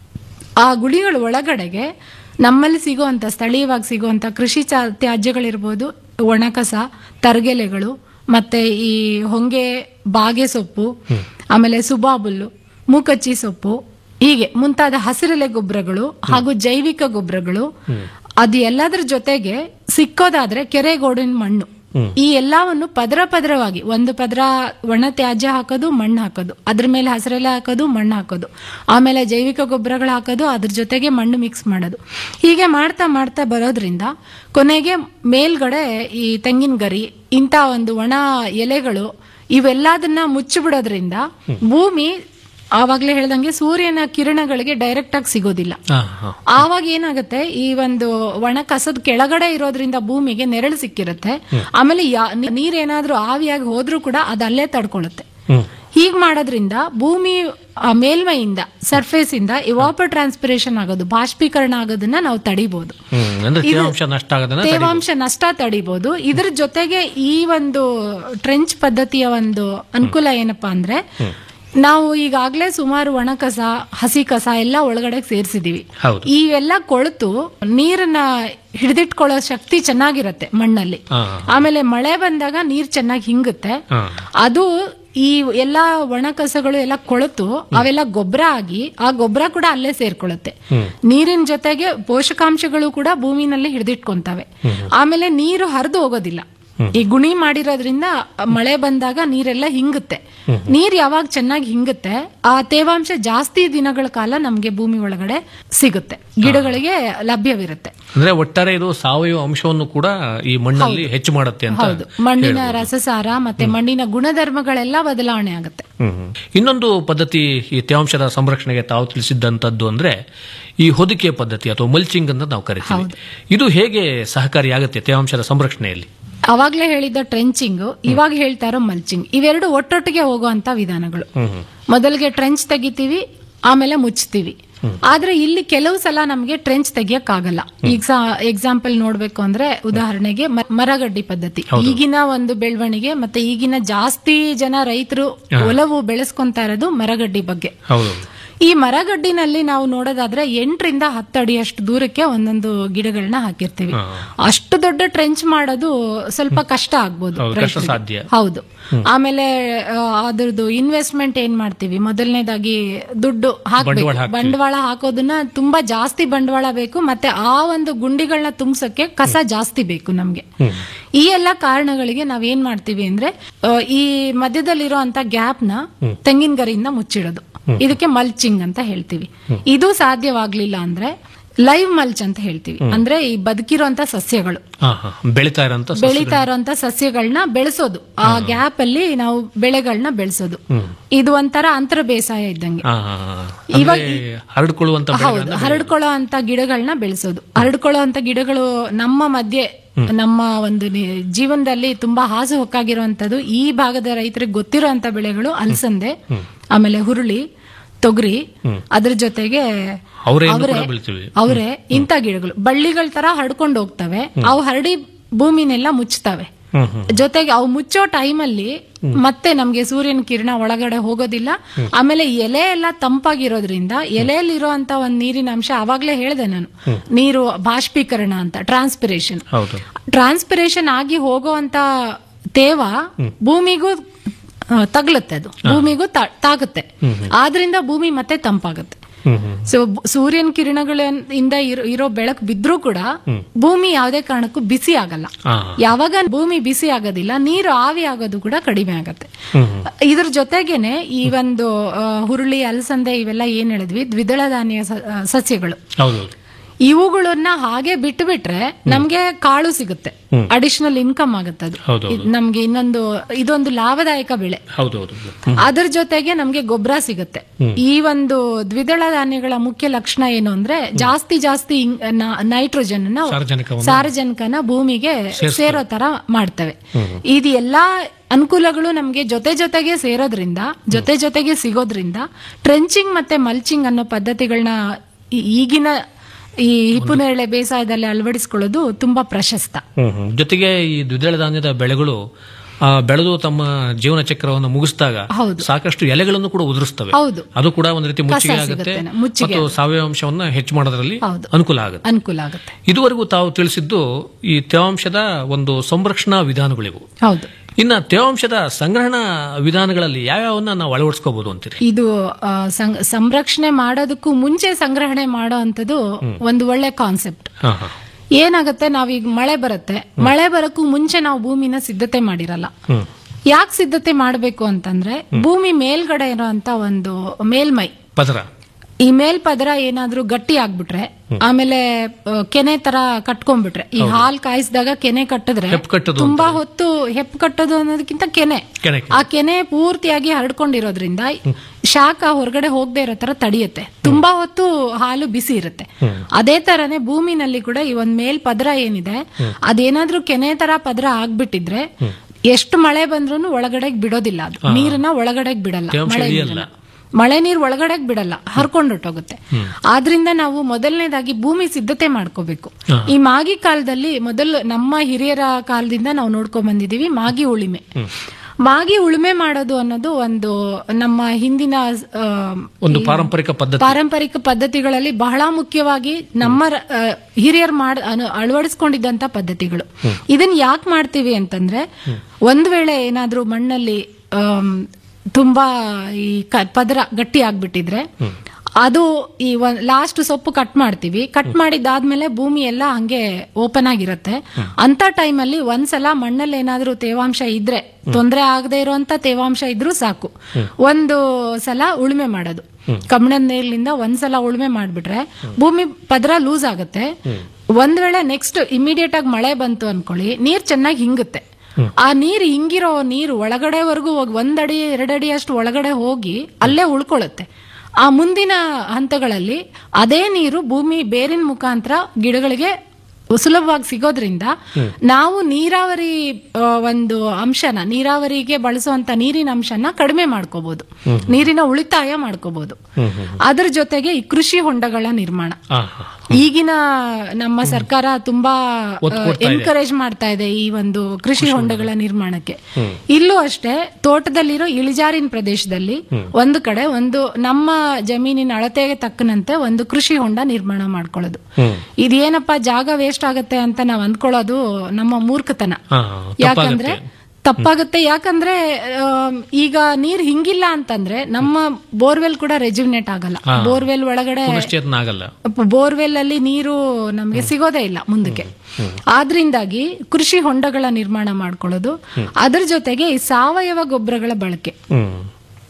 ಆ ಗುಳಿಗಳ ಒಳಗಡೆಗೆ ನಮ್ಮಲ್ಲಿ ಸಿಗುವಂತ ಸ್ಥಳೀಯವಾಗಿ ಸಿಗುವಂತ ಕೃಷಿ ಚಾ- ತ್ಯಾಜ್ಯಗಳಿರ್ಬೋದು ಒಣಕಸ ತರಗೆಲೆಗಳು ಮತ್ತೆ ಈ ಹೊಂಗೆ ಬಾಗೆ ಸೊಪ್ಪು ಆಮೇಲೆ ಸುಬಾಬುಲ್ಲು ಮೂಕಚ್ಚಿ ಸೊಪ್ಪು ಹೀಗೆ ಮುಂತಾದ ಹಸಿರೆಲೆ ಗೊಬ್ಬರಗಳು ಹಾಗೂ ಜೈವಿಕ ಗೊಬ್ಬರಗಳು ಅದು ಎಲ್ಲದರ ಜೊತೆಗೆ ಸಿಕ್ಕೋದಾದ್ರೆ ಕೆರೆಗೋಡಿನ ಮಣ್ಣು ಹ್ಮ್. ಈ ಎಲ್ಲವನ್ನು ಪದರ ಪದರವಾಗಿ ಒಂದು ಪದರ ಒಣ ತ್ಯಾಜ್ಯ ಹಾಕೋದು ಮಣ್ಣು ಹಾಕೋದು ಅದ್ರ ಮೇಲೆ ಹಸಿರೆಲೆ ಹಾಕೋದು ಮಣ್ಣು ಹಾಕೋದು ಆಮೇಲೆ ಜೈವಿಕ ಗೊಬ್ಬರಗಳು ಹಾಕೋದು ಅದ್ರ ಜೊತೆಗೆ ಮಣ್ಣು ಮಿಕ್ಸ್ ಮಾಡೋದು ಹೀಗೆ ಮಾಡ್ತಾ ಮಾಡ್ತಾ ಬರೋದ್ರಿಂದ ಕೊನೆಗೆ ಮೇಲ್ಗಡೆ ಈ ತೆಂಗಿನ ಗರಿ ಇಂಥ ಒಂದು ಒಣ ಎಲೆಗಳು ಇವೆಲ್ಲದನ್ನ ಮುಚ್ಚಿಬಿಡೋದ್ರಿಂದ ಭೂಮಿ ಆವಾಗ್ಲೇ ಹೇಳ್ದಂಗೆ ಸೂರ್ಯನ ಕಿರಣಗಳಿಗೆ ಡೈರೆಕ್ಟ್ ಆಗಿ ಸಿಗೋದಿಲ್ಲ ಹಾ, ಹಾ. ಆವಾಗ ಏನಾಗುತ್ತೆ ಈ ಒಂದು ಒಣ ಕಸದ ಕೆಳಗಡೆ ಇರೋದ್ರಿಂದ ಭೂಮಿಗೆ ನೆರಳು ಸಿಕ್ಕಿರುತ್ತೆ ಆಮೇಲೆ ಯಾ- ನೀರೇನಾದ್ರೂ ಆವಿಯಾಗಿ ಹೋದ್ರೂ ಕೂಡ ಅದು ಅಲ್ಲೇ ತಡ್ಕೊಳ್ಳುತ್ತೆ ಹ್ಮ್. ಹೀಗ್ ಮಾಡೋದ್ರಿಂದ ಭೂಮಿ ಆ ಮೇಲ್ಮೈಯಿಂದ ಸರ್ಫೇಸ್ ಇಂದ ಇವಾಪರ್ ಟ್ರಾನ್ಸ್ಪಿರೇಷನ್ ಆಗೋದು ಬಾಷ್ಪೀಕರಣ ಆಗೋದನ್ನ ನಾವು ತಡಿಬಹುದು ಹ್ಮ್. ಅಂದ್ರೆ ಇದು- ತೇವಾಂಶ ನಷ್ಟ ಆಗದನ್ನ ತಡಿಬೋದು. ತೇವಾಂಶ ನಷ್ಟ ತಡಿಬಹುದು ಇದ್ರ ಜೊತೆಗೆ ಈ ಒಂದು ಟ್ರೆಂಚ್ ಪದ್ಧತಿಯ ಒಂದು ಅನುಕೂಲ ಏನಪ್ಪಾ ಅಂದ್ರೆ ನಾವು ಈಗಾಗಲೇ ಸುಮಾರು ಒಣ ಕಸ ಹಸಿ ಕಸ ಎಲ್ಲ ಒಳಗಡೆ ಸೇರಿಸಿದೀವಿ ಹೌದು. ಇವೆಲ್ಲ ಕೊಳೆತು ನೀರನ್ನ ಹಿಡಿದಿಟ್ಕೊಳ್ಳೋ ಶಕ್ತಿ ಚೆನ್ನಾಗಿರತ್ತೆ ಮಣ್ಣಲ್ಲಿ ಹಾ. ಆಮೇಲೆ ಮಳೆ ಬಂದಾಗ ನೀರ್ ಚೆನ್ನಾಗಿ ಹಿಂಗುತ್ತೆ ಹಾ. ಅದು ಈ ಎಲ್ಲಾ ಒಣ ಕಸಗಳು ಎಲ್ಲ ಕೊಳೆತು ಅವೆಲ್ಲ ಗೊಬ್ಬರ ಆಗಿ ಆ ಗೊಬ್ಬರ ಕೂಡ ಅಲ್ಲೇ ಸೇರ್ಕೊಳ್ಳುತ್ತೆ ಹ್ಮ್. ನೀರಿನ ಜೊತೆಗೆ ಪೋಷಕಾಂಶಗಳು ಕೂಡ ಭೂಮಿನಲ್ಲಿ ಹಿಡಿದಿಟ್ಕೊಂತವೆ ಆಮೇಲೆ ನೀರು ಹರಿದು ಹೋಗೋದಿಲ್ಲ ಈ ಗುಣಿ ಮಾಡಿರೋದ್ರಿಂದ ಮಳೆ ಬಂದಾಗ ನೀರೆಲ್ಲ ಹಿಂಗುತ್ತೆ ನೀರ್ ಯಾವಾಗ ಚೆನ್ನಾಗಿ ಹಿಂಗುತ್ತೆ ಆ ತೇವಾಂಶ ಜಾಸ್ತಿ ದಿನಗಳ ಕಾಲ ನಮ್ಗೆ ಭೂಮಿ ಒಳಗಡೆ ಸಿಗುತ್ತೆ ಗಿಡಗಳಿಗೆ ಲಭ್ಯವಿರುತ್ತೆ ಅಂದ್ರೆ ಒಟ್ಟಾರೆ ಇದು ಸಾವಯವ ಅಂಶವನ್ನು ಕೂಡ ಈ ಮಣ್ಣಲ್ಲಿ ಹೆಚ್ಚು ಮಾಡುತ್ತೆ ಅಂತ ಹೌದು ಮಣ್ಣಿನ ಹೇಳ್ಬೋದು. ರಸಸಾರ ಮತ್ತೆ ಮಣ್ಣಿನ ಗುಣಧರ್ಮಗಳೆಲ್ಲ ಬದಲಾವಣೆ ಆಗುತ್ತೆ ಹ್ಮ್, ಹ್ಮ್. ಇನ್ನೊಂದು ಪದ್ಧತಿ ಈ ತೇವಾಂಶದ ಸಂರಕ್ಷಣೆಗೆ ತಾವು ತಿಳಿಸಿದ್ದಂತದ್ದು ಅಂದ್ರೆ ಈ ಹೊದಿಕೆ ಪದ್ಧತಿ ಅಥವಾ ಮಲ್ಚಿಂಗ್ ಅಂತ ನಾವು ಕರಿತೀವಿ ಇದು ಹೇಗೆ ಸಹಕಾರಿಯಾಗುತ್ತೆ ತೇವಾಂಶದ ಸಂರಕ್ಷಣೆಯಲ್ಲಿ ಅವಾಗ್ಲೇ ಹೇಳಿದ್ದ ಟ್ರೆಂಚಿಂಗ್ ಇವಾಗ ಹೇಳ್ತಾ ಇರೋ ಮಲ್ಚಿಂಗ್ ಇವೆರಡು ಒಟ್ಟೊಟ್ಟಿಗೆ ಹೋಗುವಂತ ವಿಧಾನಗಳು ಹ್ಮ್, ಹ್ಮ್. ಮೊದಲಿಗೆ ಟ್ರೆಂಚ್ ತೆಗಿತೀವಿ ಆಮೇಲೆ ಮುಚ್ತೀವಿ ಆದ್ರೆ ಇಲ್ಲಿ ಕೆಲವು ಸಲ ನಮಗೆ ಟ್ರೆಂಚ್ ತೆಗಿಯಕ್ ಆಗಲ್ಲ ಈಗ ಎಕ್ಸಾಂಪಲ್ ನೋಡ್ಬೇಕು ಅಂದ್ರೆ ಉದಾಹರಣೆಗೆ ಮ- ಮರಗಡ್ಡಿ ಪದ್ಧತಿ ಹೌದು. ಈಗಿನ ಒಂದು ಬೆಳವಣಿಗೆ ಮತ್ತೆ ಈಗಿನ ಜಾಸ್ತಿ ಜನ ರೈತರು ಹಾ. ಒಲವು ಬೆಳೆಸ್ಕೊಂತಾ ಇರೋದು ಮರಗಡ್ಡಿ ಬಗ್ಗೆ ಹೌದು ಈ ಮರಗಡ್ಡಿನಲ್ಲಿ ನಾವು ನೋಡೋದಾದ್ರೆ ಎಂಟರಿಂದ ಹತ್ತು ಅಡಿಯಷ್ಟು ದೂರಕ್ಕೆ ಒಂದೊಂದು ಗಿಡಗಳನ್ನ ಹಾಕಿರ್ತೀವಿ ಹಾ. ಅಷ್ಟು ದೊಡ್ಡ ಟ್ರೆಂಚ್ ಮಾಡೋದು ಸ್ವಲ್ಪ ಕಷ್ಟ ಆಗ್ಬೋದು ಹೌದು, ಕಷ್ಟ ರೈತರಿಗೆ. ಸಾಧ್ಯ. ಹೌದು ಆಮೇಲೆ ಆ, ಅದ್ರದ್ದು ಇನ್ವೆಸ್ಟ್ಮೆಂಟ್ ಏನ್ ಮಾಡ್ತೀವಿ ಮೊದಲನೇದಾಗಿ ದುಡ್ಡು ಹಾಕ್ಬೇಕು ಬಂಡವಾಳ ಹಾಕ್ತೀವಿ. ಬಂಡವಾಳ ಹಾಕೋದನ್ನ ತುಂಬಾ ಜಾಸ್ತಿ ಬಂಡವಾಳ ಬೇಕು ಮತ್ತೆ ಆ ಒಂದು ಗುಂಡಿಗಳನ್ನ ತುಂಬಿಸಕ್ಕೆ ಕಸ ಜಾಸ್ತಿ ಬೇಕು ನಮ್ಗೆ ಈ ಎಲ್ಲ ಕಾರಣಗಳಿಗೆ ನಾವ್ ಏನ್ ಮಾಡ್ತೀವಿ ಅಂದ್ರೆ ಆ, ಈ ಮಧ್ಯದಲ್ಲಿರೋ ಅಂತ ಗ್ಯಾಪ್ ನ ತೆಂಗಿನ ಗರಿಯಿಂದ ಮುಚ್ಚಿಡೋದು ಇದಕ್ಕೆ ಮಲ್ಚಿಂಗ್ ಅಂತ ಹೇಳ್ತೀವಿ ಇದು ಸಾಧ್ಯವಾಗ್ಲಿಲ್ಲ ಅಂದ್ರೆ ಲೈವ್ ಮಲ್ಚ್ ಅಂತ ಹೇಳ್ತೀವಿ ಹ್ಮ್. ಅಂದ್ರೆ ಈ ಬದುಕಿರುವಂತ ಸಸ್ಯಗಳು ಹಾ ಹಾ ಬೆಳಿತಾ ಇರೋಂಥ ಸಸ್ಯಗಳು. ಬೆಳೀತಾ ಇರುವಂತ ಸಸ್ಯಗಳನ್ನ ಬೆಳೆಸೋದು ಆ ಗ್ಯಾಪ್ ಅಲ್ಲಿ ನಾವು ಬೆಳೆಗಳನ್ನ ಬೆಳೆಸೋದು ಹ್ಮ್. ಇದು ಒಂಥರ ಅಂತರ ಬೇಸಾಯ ಇದ್ದಂಗೆ ಹಾ, ಹಾ, ಹಾ. ಅಂದ್ರೆ ಹರಡ್ಕೊಳ್ಳುವಂತ ಹೌದು ಬೆಳೆಗಳನ್ನ ಹರಡ್ಕೊಳ್ಳೋ ಅಂತ ಗಿಡಗಳನ್ನ ಬೆಳೆಸೋದು ಹರಡ್ಕೊಳ್ಳೋ ಅಂತ ಗಿಡಗಳು ನಮ್ಮ ಮಧ್ಯೆ ಹ್ಮ್. ನಮ್ಮ ಒಂದು ನಿ- ಜೀವನದಲ್ಲಿ ತುಂಬಾ ಹಾಸು ಹೊಕ್ಕಾಗಿರುವಂತದ್ದು ಈ ಭಾಗದ ರೈತರಿಗೆ ಗೊತ್ತಿರುವಂತ ಬೆಳೆಗಳು ಅಲಸಂದೆ ಹ್ಮ್. ಆಮೇಲೆ ಹುರುಳಿ ತೊಗರಿ ಹ್ಮ್. ಅದ್ರ ಜೊತೆಗೆ ಅವರೆಯನ್ನು ಕೂಡ ಅವರೆ ಬೆಳಿತೀವಿ ಅವರೇ ಇಂಥ ಗಿಡಗಳು ಬಳ್ಳಿಗಳ ತರ ಹರಡ್ಕೊಂಡು ಹೋಗ್ತವೆ ಅವು ಹರಡಿ ಭೂಮಿನೆಲ್ಲ ಮುಚ್ತವೆ ಹ್ಮ್ ಹ್ಮ್ ಜೊತೆಗೆ ಅವು ಮುಚ್ಚೋ ಟೈಮಲ್ಲಿ ಮತ್ತೆ ನಮ್ಗೆ ಸೂರ್ಯನ ಕಿರಣ ಒಳಗಡೆ ಹೋಗೋದಿಲ್ಲ ಆಮೇಲೆ ಎಲೆ ಎಲ್ಲ ತಂಪಾಗಿರೋದ್ರಿಂದ ಎಲೆಯಲ್ಲಿರುವಂತ ಒಂದ್ ನೀರಿನ ಅಂಶ ಅವಾಗ್ಲೇ ಹೇಳ್ದೆ ನಾನು ಹ್ಮ್. ನೀರು ಬಾಷ್ಪೀಕರಣ ಅಂತ ಟ್ರಾನ್ಸ್ಪಿರೇಷನ್ ಹೌದು ಟ್ರಾನ್ಸ್ಪಿರೇಷನ್ ಆಗಿ ಹೋಗುವಂತ ತೇವ ಭೂಮಿಗೂ ಆ, ತಗ್ಲುತ್ತೆ ಅದು ಭೂಮಿಗೂ ತಾ- ತಾಗುತ್ತೆ ಹ್ಮ್ ಹ್ಮ್. ಆದ್ರಿಂದ ಭೂಮಿ ಮತ್ತೆ ತಂಪಾಗುತ್ತೆ ಹ್ಮ್ ಹ್ಮ್ ಸೊ ಸೂರ್ಯನ ಕಿರಣಗಳಿಂದ ಇರೋ- ಇರೋ ಬೆಳಕು ಬಿದ್ರೂ ಕೂಡ ಹ್ಮ್. ಭೂಮಿ ಯಾವುದೇ ಕಾರಣಕ್ಕೂ ಬಿಸಿ ಆಗಲ್ಲ ಹಾ ಯಾವಾಗ ಭೂಮಿ ಬಿಸಿ ಆಗೋದಿಲ್ಲ ನೀರು ಆವಿ ಆಗೋದು ಕೂಡ ಕಡಿಮೆ ಆಗತ್ತೆ ಹ್ಮ್ ಹ್ಮ್ ಇದ್ರ ಜೊತೆಗೇನೆ ಈ ಒಂದು ಆ, ಹುರುಳಿ ಅಲಸಂದೆ ಇವೆಲ್ಲ ಏನ್ ಹೇಳಿದ್ವಿ ದ್ವಿದಳ ಧಾನ್ಯ ಸ- ಆ, ಸಸ್ಯಗಳು ಹೌದು ಇವುಗಳನ್ನ ಹಾಗೆ ಬಿಟ್ಟು ಬಿಟ್ರೆ ನಮ್ಗೆ ಕಾಳು ಸಿಗುತ್ತೆ ಹ್ಮ್. ಅಡಿಷನಲ್ ಇನ್ಕಮ್ ಆಗುತ್ತೆ ಅದು ಹೌದು, ಇದ್ ನಮ್ಗೆ ಇನ್ನೊಂದು ಇದೊಂದು ಲಾಭದಾಯಕ ಬೆಳೆ ಹೌದು ಹೌದು ಹ್ಮ್. ಅದ್ರ ಜೊತೆಗೆ ನಮ್ಗೆ ಗೊಬ್ಬರ ಸಿಗುತ್ತೆ ಹ್ಮ್. ಈ ಒಂದು ದ್ವಿದಳ ಧಾನ್ಯಗಳ ಮುಖ್ಯ ಲಕ್ಷಣ ಏನು ಅಂದ್ರೆ ಜಾಸ್ತಿ ಜಾಸ್ತಿ ನೈಟ್ರೋಜನ್ ಸಾರಜನಕವನ್ನು- ಸಾರಜನಕನ ಭೂಮಿಗೆ ಸೇರ್ಸ್ತವೆ. ಸೇರೋ ತರ ಮಾಡ್ತವೆ ಹ್ಮ್. ಇದು ಎಲ್ಲಾ ಅನುಕೂಲಗಳು ನಮ್ಗೆ ಜೊತೆ ಜೊತೆಗೆ ಸೇರೋದ್ರಿಂದ ಜೊತೆ ಜೊತೆಗೆ ಸಿಗೋದ್ರಿಂದ ಟ್ರೆಂಚಿಂಗ್ ಮತ್ತೆ ಮಲ್ಚಿಂಗ್ ಅನ್ನೋ ಪದ್ಧತಿಗಳನ್ನ ಈಗಿನ ಈ ಹಿಪ್ಪುನೇರಳೆ ಬೇಸಾಯದಲ್ಲಿ ಅಳವಡಿಸ್ಕೊಳ್ಳೋದು ತುಂಬಾ ಪ್ರಶಸ್ತ ಹ್ಮ್ ಹ್ಮ್. ಜೊತೆಗೆ ಈ ದ್ವಿದಳ ಧಾನ್ಯದ ಬೆಳೆಗಳು ಆ, ಬೆಳೆದು ತಮ್ಮ ಜೀವನ ಚಕ್ರವನ್ನು ಮುಗಿಸಿದಾಗ ಹೌದು. ಸಾಕಷ್ಟು ಎಲೆಗಳನ್ನು ಕೂಡ ಉದುರಿಸ್ತವೆ ಹೌದು. ಅದು ಕೂಡ ಒಂದು ರೀತಿ ಕಸ ಮುಚ್ಚಿಗೆ ಆಗುತ್ತೆ ಸಿಗುತ್ತೆ, ಮುಚ್ಚಿಗೆ ಮತ್ತು ಸಾವಯವ ಅಂಶವನ್ನ ಹೆಚ್ಚು ಮಾಡೋದ್ರಲ್ಲಿ ಹೌದು. ಅನುಕೂಲ ಆಗುತ್ತೆ ಅನುಕೂಲ ಆಗುತ್ತೆ ಇದುವರೆಗೂ ತಾವು ತಿಳಿಸಿದ್ದು ಈ ತೇವಾಂಶದ ಒಂದು ಸಂರಕ್ಷಣಾ ವಿಧಾನಗಳಿವು ಹೌದು ಇನ್ನ ತೇವಾಂಶದ ಸಂಗ್ರಹಣಾ ವಿಧಾನಗಳಲ್ಲಿ ಯಾವ್ಯಾವನ್ನ ನಾವು ಅಳವಡಿಸ್ಕೋಬಹುದು ಅಂತೀರಿ ಇದು ಆ, ಸಂ- ಸಂರಕ್ಷಣೆ ಮಾಡೋದಕ್ಕೂ ಮುಂಚೆ ಸಂಗ್ರಹಣೆ ಮಾಡೋ ಅಂತದ್ದು ಹ್ಮ್. ಒಂದು ಒಳ್ಳೆ ಕಾನ್ಸೆಪ್ಟ್ ಹಾ ಹಾ ಏನಾಗುತ್ತೆ ನಾವೀಗ ಮಳೆ ಬರುತ್ತೆ ಮಳೆ ಬರಕ್ಕೂ ಮುಂಚೆ ನಾವು ಭೂಮಿನ ಸಿದ್ಧತೆ ಮಾಡಿರಲ್ಲ ಹ್ಮ್ ಯಾಕೆ ಸಿದ್ಧತೆ ಮಾಡಬೇಕು ಅಂತಂದ್ರೆ ಭೂಮಿ ಮೇಲ್ಗಡೆ ಇರೋಂತ ಒಂದು ಮೇಲ್ಮೈ ಪದರ ಈ ಮೇಲ್ಪದರ ಏನಾದ್ರೂ ಗಟ್ಟಿ ಆಗ್ಬಿಟ್ರೆ ಆಮೇಲೆ ಆ, ಕೆನೆ ತರ ಕಟ್ಕೊಂಡ್ಬಿಟ್ರೆ ಈ ಹಾಲ್ ಕಾಯಿಸಿದಾಗ ಕೆನೆ ಕಟ್ಟಿದ್ರೆ ಹೆಪ್ಪು ಕಟ್ಟೋದು ತುಂಬಾ ಹೊತ್ತು ಹೆಪ್ಪು ಕಟ್ಟೋದು ಅನ್ನೋದಕ್ಕಿಂತ ಕೆನೆ ಕೆನೆ ಆ ಕೆನೆ ಪೂರ್ತಿಯಾಗಿ ಹರಡ್ಕೊಂಡಿರೋದ್ರಿಂದ ಶಾಖ ಹೊರಗಡೆ ಹೋಗದೆ ಇರೋ ತರ ತಡೆಯುತ್ತೆ ತುಂಬಾ ಹೊತ್ತು ಹಾಲು ಬಿಸಿ ಇರುತ್ತೆ ಅದೇ ತರನೇ ಭೂಮಿನಲ್ಲಿ ಕೂಡ ಈ ಒಂದ್ ಮೇಲ್ ಪದರ ಏನಿದೆ ಅದೇನಾದ್ರೂ ಕೆನೆ ತರ ಪದರ ಆಗ್ಬಿಟ್ಟಿದ್ರೆ ಎಷ್ಟು ಮಳೆ ಬಂದ್ರೂ ಒಳಗಡೆ ಬಿಡೋದಿಲ್ಲ ಅದು ಹಾ. ನೀರನ್ನ ಒಳಗಡೆ ಬಿಡಲ್ಲ ತೇವಾಂಶ ಮಳೆ ಇಳಿಯಲ್ಲ. ನೀರನ್ನ. ಮಳೆ ನೀರು ಒಳಗಡೆ ಬಿಡಲ್ಲ ಹರ್ಕೊಂಡೊಟ್ಟೋಗುತ್ತೆ ಆದ್ರಿಂದ ನಾವು ಮೊದಲನೇದಾಗಿ ಭೂಮಿ ಸಿದ್ಧತೆ ಮಾಡ್ಕೋಬೇಕು ಹಾ. ಈ ಮಾಗಿ ಕಾಲದಲ್ಲಿ ಮೊದಲು ನಮ್ಮ ಹಿರಿಯರ ಕಾಲದಿಂದ ನಾವು ನೋಡ್ಕೊಂಡ್ ಬಂದಿದೀವಿ ಮಾಗಿ ಉಳಿಮೆ ಮಾಗಿ ಉಳುಮೆ ಮಾಡೋದು ಅನ್ನೋದು ಒಂದು ನಮ್ಮ ಹಿಂದಿನ ಆ, ಒಂದು ಈ ಪಾರಂಪರಿಕ ಪದ್ಧತಿ ಪಾರಂಪರಿಕ ಪದ್ಧತಿಗಳಲ್ಲಿ ಬಹಳ ಮುಖ್ಯವಾಗಿ ನಮ್ಮ ರ- ಆ, ಹಿರಿಯರು ಮಾಡ್ ಅನು- ಅಳವಡಿಸ್ಕೊಂಡಿದ್ದಂತ ಪದ್ಧತಿಗಳು ಇದನ್ನ ಯಾಕೆ ಮಾಡ್ತೀವಿ ಅಂತಂದ್ರೆ ಒಂದ್ ವೇಳೆ ಏನಾದ್ರೂ ಮಣ್ಣಲ್ಲಿ ಆಮ್, ತುಂಬಾ ಈ ಕ- ಪದರ ಗಟ್ಟಿ ಆಗ್ಬಿಟ್ಟಿದ್ರೆ ಅದು ಈ ಲಾಸ್ಟ್ ಸೊಪ್ಪು ಕಟ್ ಮಾಡ್ತೀವಿ ಕಟ್ ಮಾಡಿದ್ದಾದ್ಮೇಲೆ ಭೂಮಿ ಎಲ್ಲ ಹಂಗೆ ಓಪನ್ ಆಗಿರುತ್ತೆ ಅಂತ ಟೈಮಲ್ಲಿ ಒಂದ್ಸಲ ಮಣ್ಣಲ್ಲಿ ಏನಾದ್ರೂ ತೇವಾಂಶ ಇದ್ರೆ ತೊಂದರೆ ಆಗದೆ ಇರುವಂತ ತೇವಾಂಶ ಇದ್ರೂ ಸಾಕು ಒಂದು ಸಲ ಉಳುಮೆ ಮಾಡೋದು ಕಬ್ಬಣದ ನೀರ್ಲಿಂದ ಒಂದ್ಸಲ ಉಳುಮೆ ಮಾಡ್ಬಿಟ್ರೆ ಭೂಮಿ ಪದರ ಲೂಸ್ ಆಗುತ್ತೆ ಒಂದ್ ವೇಳೆ ನೆಕ್ಸ್ಟ್ ಇಮಿಡಿಯೇಟ್ ಆಗಿ ಮಳೆ ಬಂತು ಅನ್ಕೊಳ್ಳಿ ನೀರ್ ಚೆನ್ನಾಗಿ ಹಿಂಗುತ್ತೆ ಆ ನೀರ್ ಹಿಂಗಿರೋ ನೀರು ಒಳಗಡೆವರೆಗೂ ಹೋಗಿ ಒಂದಡಿ ಎರಡಡಿ ಅಷ್ಟು ಒಳಗಡೆ ಹೋಗಿ ಅಲ್ಲೇ ಉಳ್ಕೊಳ್ಳುತ್ತೆ ಆ ಮುಂದಿನ ಹಂತಗಳಲ್ಲಿ ಅದೇ ನೀರು ಭೂಮಿ ಬೇರಿನ ಮುಖಾಂತರ ಗಿಡಗಳಿಗೆ ಸುಲಭವಾಗಿ ಸಿಗೋದ್ರಿಂದ ನಾವು ನೀರಾವರಿ ಆ, ಒಂದು ಅಂಶನ ನೀರಾವರಿಗೆ ಬಳಸುವಂತ ನೀರಿನ ಅಂಶನ ಕಡಿಮೆ ಮಾಡ್ಕೋಬಹುದು ನೀರಿನ ಉಳಿತಾಯ ಮಾಡ್ಕೋಬಹುದು ಅದ್ರ ಜೊತೆಗೆ ಈ ಕೃಷಿ ಹೊಂಡಗಳ ನಿರ್ಮಾಣ ಹಾ ಹಾ ಈಗಿನ ನಮ್ಮ ಸರ್ಕಾರ ತುಂಬಾ ಒತ್ತು ಕೊಡ್ತಾ ಇದೆ. ಎನ್ಕರೇಜ್ ಮಾಡ್ತಾ ಇದೆ ಈ ಒಂದು ಕೃಷಿ ಹೊಂಡಗಳ ನಿರ್ಮಾಣಕ್ಕೆ ಇಲ್ಲೂ ಅಷ್ಟೇ ತೋಟದಲ್ಲಿರೋ ಇಳಿಜಾರಿನ ಪ್ರದೇಶದಲ್ಲಿ ಒಂದು ಕಡೆ ಒಂದು ನಮ್ಮ ಜಮೀನಿನ ಅಳತೆಗೆ ತಕ್ಕನಂತೆ ಒಂದು ಕೃಷಿ ಹೊಂಡ ನಿರ್ಮಾಣ ಮಾಡ್ಕೊಳ್ಳೋದು ಇದೇನಪ್ಪ ಜಾಗ ವೇಸ್ಟ್ ಆಗತ್ತೆ ಅಂತ ನಾವ್ ಅಂದ್ಕೊಳ್ಳೋದು ನಮ್ಮ ಮೂರ್ಖತನ ಹಾ ಯಾಕಂದ್ರೆ ತಪ್ಪಾಗುತ್ತೆ ಯಾಕಂದ್ರೆ ಆಮ್, ಈಗ ನೀರ್ ಹಿಂಗಿಲ್ಲ ಅಂತಂದ್ರೆ ನಮ್ಮ ಬೋರ್ವೆಲ್ ಕೂಡ ರೆಜ್ಯುನೇಟ್ ಆಗಲ್ಲ ಹಾ. ಬೋರ್ವೆಲ್ ಒಳಗಡೆ ಪುನಶ್ಚೇತನ ಆಗಲ್ಲ ಬೋರ್ವೆಲ್ ಅಲ್ಲಿ ನೀರು ನಮಗೆ ಸಿಗೋದೇ ಇಲ್ಲ ಮುಂದಕ್ಕೆ ಆದ್ರಿಂದಾಗಿ ಕೃಷಿ ಹೊಂಡಗಳ ನಿರ್ಮಾಣ ಮಾಡ್ಕೊಳ್ಳೋದು ಅದ್ರ ಜೊತೆಗೆ ಈ ಸಾವಯವ ಗೊಬ್ಬರಗಳ ಬಳಕೆ ಹ್ಮ್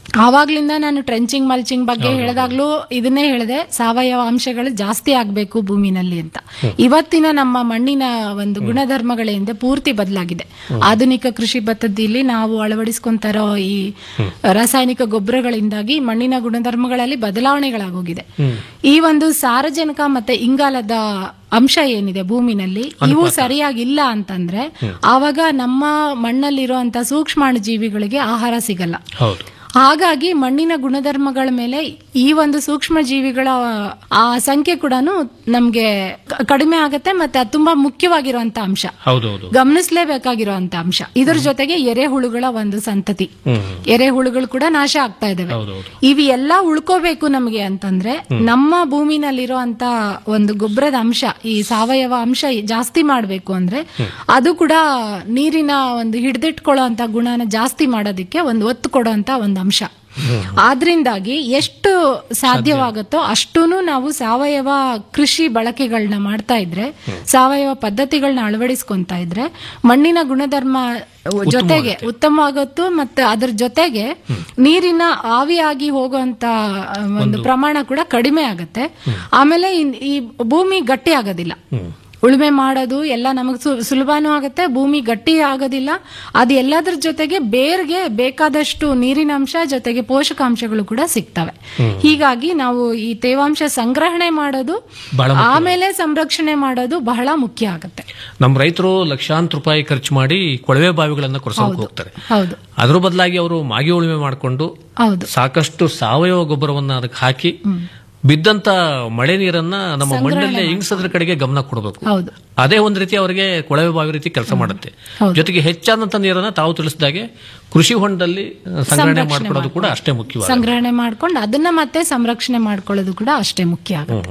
ಆವಾಗ್ಲಿಂದ ನಾನು ಟ್ರೆಂಚಿಂಗ್ ಮಲ್ಚಿಂಗ್ ಬಗ್ಗೆ ಹೇಳಿದಾಗ್ಲೂ ಇದನ್ನೇ ಹೇಳಿದೆ ಸಾವಯವ ಅಂಶಗಳು ಜಾಸ್ತಿ ಆಗ್ಬೇಕು ಭೂಮಿನಲ್ಲಿ ಅಂತ ಇವತ್ತಿನ ನಮ್ಮ ಮಣ್ಣಿನ ಒಂದು ಗುಣಧರ್ಮಗಳಿಂದ ಪೂರ್ತಿ ಬದಲಾಗಿದೆ ಆಧುನಿಕ ಕೃಷಿ ಪದ್ಧತಿಯಲ್ಲಿ ನಾವು ಅಳವಡಿಸ್ಕೊಂತಾರೋ ಈ ರಾಸಾಯನಿಕ ಗೊಬ್ಬರಗಳಿಂದಾಗಿ ಮಣ್ಣಿನ ಗುಣಧರ್ಮಗಳಲ್ಲಿ ಬದಲಾವಣೆಗಳಾಗೋಗಿದೆ ಈ ಒಂದು ಸಾರಜನಕ ಮತ್ತೆ ಇಂಗಾಲದ ಅಂಶ ಏನಿದೆ ಭೂಮಿನಲ್ಲಿ ಇವು ಸರಿಯಾಗಿಲ್ಲ ಅಂತಂದ್ರೆ ಆವಾಗ ನಮ್ಮ ಮಣ್ಣಲ್ಲಿರುವಂತ ಸೂಕ್ಷ್ಮಾಣು ಜೀವಿಗಳಿಗೆ ಆಹಾರ ಸಿಗಲ್ಲ ಹೌದು ಹಾಗಾಗಿ ಮಣ್ಣಿನ ಗುಣಧರ್ಮಗಳ ಮೇಲೆ ಈ ಒಂದು ಸೂಕ್ಷ್ಮ ಜೀವಿಗಳ ಆ ಸಂಖ್ಯೆ ಕೂಡ ನಮ್ಗೆ ಕ- ಕಡಿಮೆ ಆಗತ್ತೆ ಮತ್ತೆ ಅದು ತುಂಬಾ ಮುಖ್ಯವಾಗಿರುವಂತ ಅಂಶ ಹೌದೌದು ಗಮನಿಸಲೇಬೇಕಾಗಿರುವಂತ ಅಂಶ ಇದ್ರ ಜೊತೆಗೆ ಎರೆಹುಳುಗಳ ಒಂದು ಸಂತತಿ ಎರೆಹುಳುಗಳು ಕೂಡ ನಾಶ ಆಗ್ತಾ ಇದಾವೆ ಹೌದೌದು ಇವು ಎಲ್ಲ ಉಳ್ಕೋಬೇಕು ನಮಗೆ ಅಂತಂದ್ರೆ ನಮ್ಮ ಭೂಮಿನಲ್ಲಿರುವಂತ ಒಂದು ಗೊಬ್ಬರದ ಅಂಶ ಈ ಸಾವಯವ ಅಂಶ ಜಾಸ್ತಿ ಮಾಡ್ಬೇಕು ಅಂದ್ರೆ ಅದು ಕೂಡ ನೀರಿನ ಒಂದು ಹಿಡಿದಿಟ್ಕೊಳ್ಳೋ ಅಂತ ಗುಣನ ಜಾಸ್ತಿ ಮಾಡೋದಕ್ಕೆ ಒಂದು ಒತ್ತು ಕೊಡೋ ಅಂತ ಒಂದು ಅಂಶ ಆದ್ರಿಂದಾಗಿ ಎಷ್ಟು ಸಾಧ್ಯವಾಗುತ್ತೋ ಅಷ್ಟೂನು ನಾವು ಸಾವಯವ ಕೃಷಿ ಬಳಕೆಗಳನ್ನ ಮಾಡ್ತಾ ಇದ್ರೆ ಸಾವಯವ ಪದ್ಧತಿಗಳನ್ನ ಅಳವಡಿಸ್ಕೊಂತಾ ಇದ್ರೆ ಮಣ್ಣಿನ ಗುಣಧರ್ಮ ಜೊತೆಗೆ ಉತ್ತಮವಾಗತ್ತು ಮತ್ತೆ ಅದ್ರ ಜೊತೆಗೆ ನೀರಿನ ಆವಿಯಾಗಿ ಹೋಗುವಂತ ಆ, ಒಂದು ಪ್ರಮಾಣ ಕೂಡ ಕಡಿಮೆ ಆಗತ್ತೆ ಆಮೇಲೆ ಇನ್- ಈ ಭೂಮಿ ಗಟ್ಟಿ ಆಗೋದಿಲ್ಲ ಉಳುಮೆ ಮಾಡೋದು ಎಲ್ಲ ನಮಗೆ ಸುಲಭನೂ ಆಗುತ್ತೆ ಭೂಮಿ ಗಟ್ಟಿ ಆಗೋದಿಲ್ಲ ಅದು ಎಲ್ಲದ್ರ ಜೊತೆಗೆ ಬೇರ್ಗೆ ಬೇಕಾದಷ್ಟು ನೀರಿನ ಅಂಶ ಜೊತೆಗೆ ಪೋಷಕಾಂಶಗಳು ಕೂಡ ಸಿಗ್ತವೆ ಹೀಗಾಗಿ ನಾವು ಈ ತೇವಾಂಶ ಸಂಗ್ರಹಣೆ ಮಾಡೋದು ಬಹಳ ಮುಖ್ಯ. ಆಮೇಲೆ ಸಂರಕ್ಷಣೆ ಮಾಡೋದು ಬಹಳ ಮುಖ್ಯ ಆಗುತ್ತೆ ನಮ್ಮ ರೈತರು ಲಕ್ಷಾಂತರ ರೂಪಾಯಿ ಖರ್ಚು ಮಾಡಿ ಕೊಳವೆ ಬಾವಿಗಳನ್ನ ಕೊರೆಸೋಕೆ ಹೋಗ್ತಾರೆ ಹೌದು ಅದ್ರ ಬದಲಾಗಿ ಅವರು ಮಾಗಿ ಉಳುಮೆ ಮಾಡಿಕೊಂಡು ಹೌದು ಸಾಕಷ್ಟು ಸಾವಯವ ಗೊಬ್ಬರವನ್ನ ಅದಕ್ಕೆ ಹಾಕಿ ಬಿದ್ದಂತ ಮಳೆ ನೀರನ್ನ ನಮ್ಮ ಮಣ್ಣಲ್ಲೇ ಇಂಗ್ಸದ್ರ ಕಡೆಗೆ ಗಮನ ಕೊಡಬೇಕು ಹೌದು ಅದೇ ಒಂದ್ ರೀತಿ ಅವರಿಗೆ ಕೊಳವೆ ಬಾವಿ ರೀತಿ ಕೆಲಸ ಮಾಡುತ್ತೆ ಹೌದು. ಜೊತೆಗೆ ಹೆಚ್ಚಾದಂತ ನೀರನ್ನ ತಾವು ತಿಳಿಸಿದಾಗೆ ಕೃಷಿ ಹೊಂಡದಲ್ಲಿ ಆ, ಸಂಗ್ರಹಣೆ ಸಂರಕ್ಷಣೆ ಮಾಡ್ಕೊಳ್ಳೋದು ಕೂಡ ಅಷ್ಟೇ ಮುಖ್ಯವಾದ ಸಂಗ್ರಹಣೆ ಮಾಡ್ಕೊಂಡು ಅದನ್ನ ಮತ್ತೆ ಸಂರಕ್ಷಣೆ ಮಾಡ್ಕೊಳ್ಳೋದು ಕೂಡ ಅಷ್ಟೇ ಮುಖ್ಯ ಆಗುತ್ತೆ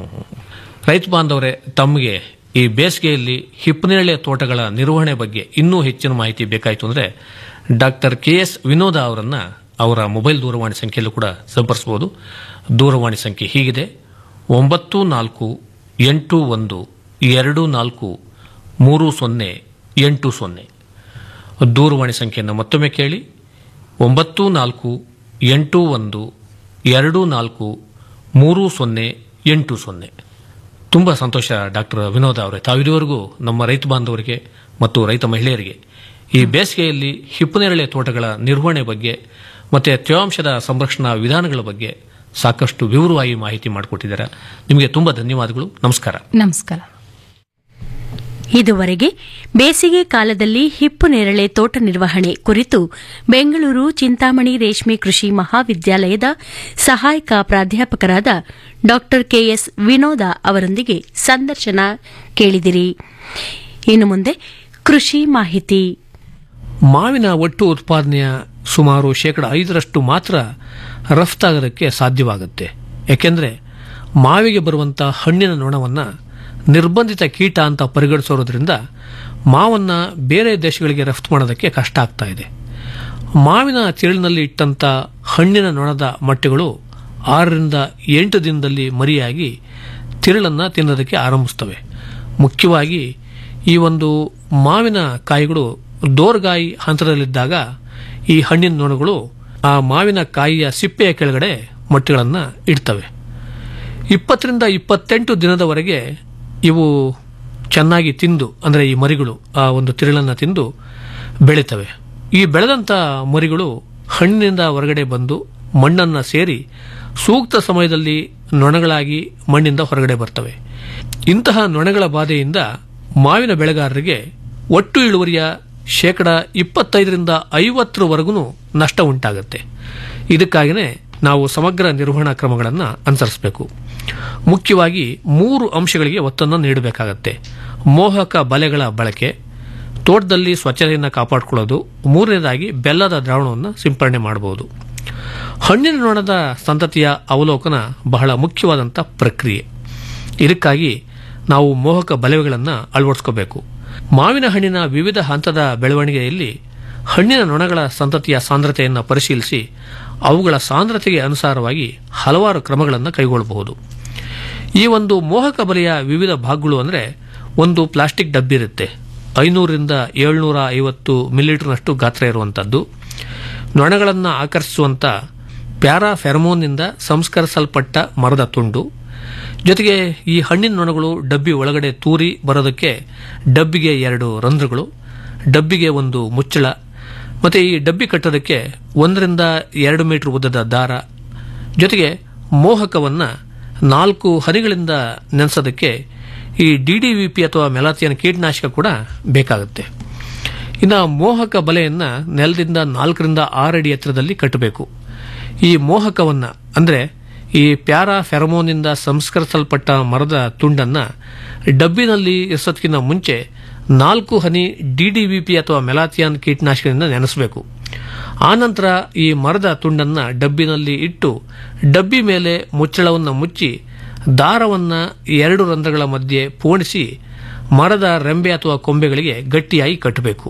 ರೈತ ಬಾಂಧವರೇ ತಮಗೆ ಈ ಬೇಸಿಗೆಯಲ್ಲಿ ಹಿಪ್ಪನೇಳೆ ತೋಟಗಳ ನಿರ್ವಹಣೆ ಬಗ್ಗೆ ಇನ್ನೂ ಹೆಚ್ಚಿನ ಮಾಹಿತಿ ಬೇಕಾಯಿತು ಅಂದ್ರೆ ಡಾಕ್ಟರ್ ಕೆ ಎಸ್ ವಿನೋದ ಅವರನ್ನ ಅವರ ಮೊಬೈಲ್ ದೂರವಾಣಿ ಸಂಖ್ಯೆಯಲ್ಲೂ ಕೂಡ ಸಂಪರ್ಸಬಹುದು ದೂರವಾಣಿ ಸಂಖ್ಯೆ ಹೀಗಿದೆ ಒಂಬತ್ತು ನಾಲ್ಕು ಎಂಟು ಒಂದು ಎರಡು ನಾಲ್ಕು ಮೂರು ಸೊನ್ನೆ ಎಂಟು ಸೊನ್ನೆ ದೂರವಾಣಿ ಸಂಖ್ಯೆಯನ್ನು ಮತ್ತೊಮ್ಮೆ ಕೇಳಿ ಒಂಬತ್ತು ನಾಲ್ಕು ಎಂಟು ಒಂದು ಎರಡು ನಾಲ್ಕು ಮೂರು ಸೊನ್ನೆ ಎಂಟು ಸೊನ್ನೆ ತುಂಬ ಸಂತೋಷ ಡಾಕ್ಟರ್ ವಿನೋದ್ ಅವರೇ ತಾವಿದುವರೆಗೂ ನಮ್ಮ ರೈತ ಬಾಂಧವರಿಗೆ ಮತ್ತು ರೈತ ಮಹಿಳೆಯರಿಗೆ ಈ ಬೇಸಿಗೆಯಲ್ಲಿ ಹಿಪ್ಪನೇರಳೆ ತೋಟಗಳ ನಿರ್ವಹಣೆ ಬಗ್ಗೆ ಮತ್ತೆ ತೇವಾಂಶದ ಸಂರಕ್ಷಣಾ ವಿಧಾನಗಳ ಬಗ್ಗೆ ಸಾಕಷ್ಟು ವಿವರವಾಗಿ ಮಾಹಿತಿ ಮಾಡಿಕೊಟ್ಟಿದ್ದಾರೆ ನಿಮಗೆ ತುಂಬ ಧನ್ಯವಾದಗಳು ನಮಸ್ಕಾರ ನಮಸ್ಕಾರ ಇದುವರೆಗೆ ಬೇಸಿಗೆ ಕಾಲದಲ್ಲಿ ಹಿಪ್ಪು ನೇರಳೆ ತೋಟ ನಿರ್ವಹಣೆ ಕುರಿತು ಬೆಂಗಳೂರು ಚಿಂತಾಮಣಿ ರೇಷ್ಮೆ ಕೃಷಿ ಮಹಾವಿದ್ಯಾಲಯದ ಸಹಾಯಕ ಪ್ರಾಧ್ಯಾಪಕರಾದ ಡಾ ಕೆಎಸ್ ವಿನೋದ ಅವರೊಂದಿಗೆ ಸಂದರ್ಶನ ಕೇಳಿದಿರಿ ಇನ್ನು ಮುಂದೆ ಕೃಷಿ ಮಾಹಿತಿ ಮಾವಿನ ಒಟ್ಟು ಉತ್ಪಾದನೆಯ ಸುಮಾರು ಶೇಕಡ ಐದರಷ್ಟು ಮಾತ್ರ ರಫ್ತಾಗೋದಕ್ಕೆ ಸಾಧ್ಯವಾಗುತ್ತೆ ಯಾಕೆಂದರೆ ಮಾವಿಗೆ ಬರುವಂಥ ಹಣ್ಣಿನ ನೊಣವನ್ನು ನಿರ್ಬಂಧಿತ ಕೀಟ ಅಂತ ಪರಿಗಣಿಸೋದ್ರಿಂದ ಮಾವನ್ನ ಬೇರೆ ದೇಶಗಳಿಗೆ ರಫ್ತು ಮಾಡೋದಕ್ಕೆ ಕಷ್ಟ ಆಗ್ತಾ ಇದೆ ಮಾವಿನ ತಿರುಳಿನಲ್ಲಿ ಇಟ್ಟಂಥ ಹಣ್ಣಿನ ನೊಣದ ಮೊಟ್ಟೆಗಳು ಆರರಿಂದ ಎಂಟು ದಿನದಲ್ಲಿ ಮರಿಯಾಗಿ ತಿರುಳನ್ನು ತಿನ್ನೋದಕ್ಕೆ ಆರಂಭಿಸ್ತವೆ ಮುಖ್ಯವಾಗಿ ಈ ಒಂದು ಮಾವಿನ ಕಾಯಿಗಳು ದೋರ್ಗಾಯಿ ಹಂತದಲ್ಲಿದ್ದಾಗ ಈ ಹಣ್ಣಿನ ನೊಣಗಳು ಆ ಮಾವಿನ ಕಾಯಿಯ ಸಿಪ್ಪೆಯ ಕೆಳಗಡೆ ಮೊಟ್ಟೆಗಳನ್ನು ಇಡ್ತವೆ ಇಪ್ಪತ್ತರಿಂದ ಇಪ್ಪತ್ತೆಂಟು ದಿನದವರೆಗೆ ಇವು ಚೆನ್ನಾಗಿ ತಿಂದು ಅಂದರೆ ಈ ಮರಿಗಳು ಆ ಒಂದು ತಿರುಳನ್ನು ತಿಂದು ಬೆಳೀತವೆ ಈ ಬೆಳೆದಂಥ ಮರಿಗಳು ಹಣ್ಣಿನಿಂದ ಹೊರಗಡೆ ಬಂದು ಮಣ್ಣನ್ನು ಸೇರಿ ಸೂಕ್ತ ಸಮಯದಲ್ಲಿ ನೊಣಗಳಾಗಿ ಮಣ್ಣಿಂದ ಹೊರಗಡೆ ಬರ್ತವೆ ಇಂತಹ ನೊಣಗಳ ಬಾಧೆಯಿಂದ ಮಾವಿನ ಬೆಳೆಗಾರರಿಗೆ ಒಟ್ಟು ಇಳುವರಿಯ ಶೇಕಡ ಇಪ್ಪತ್ತೈದರಿಂದ ಐವತ್ತರವರೆಗೂ ನಷ್ಟ ಉಂಟಾಗುತ್ತೆ ಇದಕ್ಕಾಗಿಯೇ ನಾವು ಸಮಗ್ರ ನಿರ್ವಹಣಾ ಕ್ರಮಗಳನ್ನು ಅನುಸರಿಸಬೇಕು ಮುಖ್ಯವಾಗಿ ಮೂರು ಅಂಶಗಳಿಗೆ ಒತ್ತನ್ನು ನೀಡಬೇಕಾಗತ್ತೆ ಮೋಹಕ ಬಲೆಗಳ ಬಳಕೆ ತೋಟದಲ್ಲಿ ಸ್ವಚ್ಛತೆಯನ್ನು ಕಾಪಾಡಿಕೊಳ್ಳೋದು ಮೂರನೇದಾಗಿ ಬೆಲ್ಲದ ದ್ರಾವಣವನ್ನು ಸಿಂಪರಣೆ ಮಾಡಬಹುದು ಹಣ್ಣಿನ ನೊಣದ ಸಂತತಿಯ ಅವಲೋಕನ ಬಹಳ ಮುಖ್ಯವಾದಂಥ ಪ್ರಕ್ರಿಯೆ ಇದಕ್ಕಾಗಿ ನಾವು ಮೋಹಕ ಬಲೆಗಳನ್ನು ಅಳವಡಿಸ್ಕೋಬೇಕು ಮಾವಿನ ಹಣ್ಣಿನ ವಿವಿಧ ಹಂತದ ಬೆಳವಣಿಗೆಯಲ್ಲಿ ಹಣ್ಣಿನ ನೊಣಗಳ ಸಂತತಿಯ ಸಾಂದ್ರತೆಯನ್ನು ಪರಿಶೀಲಿಸಿ ಅವುಗಳ ಸಾಂದ್ರತೆಗೆ ಅನುಸಾರವಾಗಿ ಹಲವಾರು ಕ್ರಮಗಳನ್ನು ಕೈಗೊಳ್ಳಬಹುದು ಈ ಒಂದು ಮೋಹಕ ಬಲೆಯ ವಿವಿಧ ಭಾಗಗಳು ಅಂದರೆ ಒಂದು ಪ್ಲಾಸ್ಟಿಕ್ ಡಬ್ಬಿ ಇರುತ್ತೆ ಐನೂರರಿಂದ ಏಳ್ನೂರ ಐವತ್ತು ಮಿಲಿಲೀಟರ್ನಷ್ಟು ಗಾತ್ರ ಇರುವಂಥದ್ದು ನೊಣಗಳನ್ನು ಆಕರ್ಷಿಸುವಂಥ ಪ್ಯಾರಾಫೆರಮೋನ್ನಿಂದ ಸಂಸ್ಕರಿಸಲ್ಪಟ್ಟ ಮರದ ತುಂಡು ಜೊತೆಗೆ ಈ ಹಣ್ಣಿನ ನೊಣಗಳು ಡಬ್ಬಿ ಒಳಗಡೆ ತೂರಿ ಬರೋದಕ್ಕೆ ಡಬ್ಬಿಗೆ ಎರಡು ರಂಧ್ರಗಳು ಡಬ್ಬಿಗೆ ಒಂದು ಮುಚ್ಚಳ ಮತ್ತು ಈ ಡಬ್ಬಿ ಕಟ್ಟೋದಕ್ಕೆ ಒಂದರಿಂದ ಎರಡು ಮೀಟರ್ ಉದ್ದದ ದಾರ ಜೊತೆಗೆ ಮೋಹಕವನ್ನು ನಾಲ್ಕು ಹನಿಗಳಿಂದ ನೆನೆಸೋದಕ್ಕೆ ಈ ಡಿ ಡಿ ವಿ ಪಿ ಅಥವಾ ಮೆಲಾಥಿಯನ್ ಕೀಟನಾಶಕ ಕೂಡ ಬೇಕಾಗುತ್ತೆ ಇನ್ನು ಮೋಹಕ ಬಲೆಯನ್ನು ನೆಲದಿಂದ ನಾಲ್ಕರಿಂದ ಆರು ಅಡಿ ಎತ್ತರದಲ್ಲಿ ಕಟ್ಟಬೇಕು ಈ ಮೋಹಕವನ್ನು ಅಂದರೆ ಈ ಪ್ಯಾರಾ ಫೆರಮೋನಿಂದ ಸಂಸ್ಕರಿಸಲ್ಪಟ್ಟ ಮರದ ತುಂಡನ್ನು ಡಬ್ಬಿನಲ್ಲಿ ಇರಿಸೋದಕ್ಕಿಂತ ಮುಂಚೆ ನಾಲ್ಕು ಹನಿ ಡಿ ಡಿ ವಿ ಪಿ ಅಥವಾ ಮೆಲಾಥಿಯಾನ್ ಕೀಟನಾಶಕದಿಂದ ನೆನೆಸಬೇಕು ಆನಂತರ ಈ ಮರದ ತುಂಡನ್ನು ಡಬ್ಬಿನಲ್ಲಿ ಇಟ್ಟು ಡಬ್ಬಿ ಮೇಲೆ ಮುಚ್ಚಳವನ್ನು ಮುಚ್ಚಿ ದಾರವನ್ನು ಎರಡು ರಂಧ್ರಗಳ ಮಧ್ಯೆ ಪೋಣಿಸಿ ಮರದ ರೆಂಬೆ ಅಥವಾ ಕೊಂಬೆಗಳಿಗೆ ಗಟ್ಟಿಯಾಗಿ ಕಟ್ಟಬೇಕು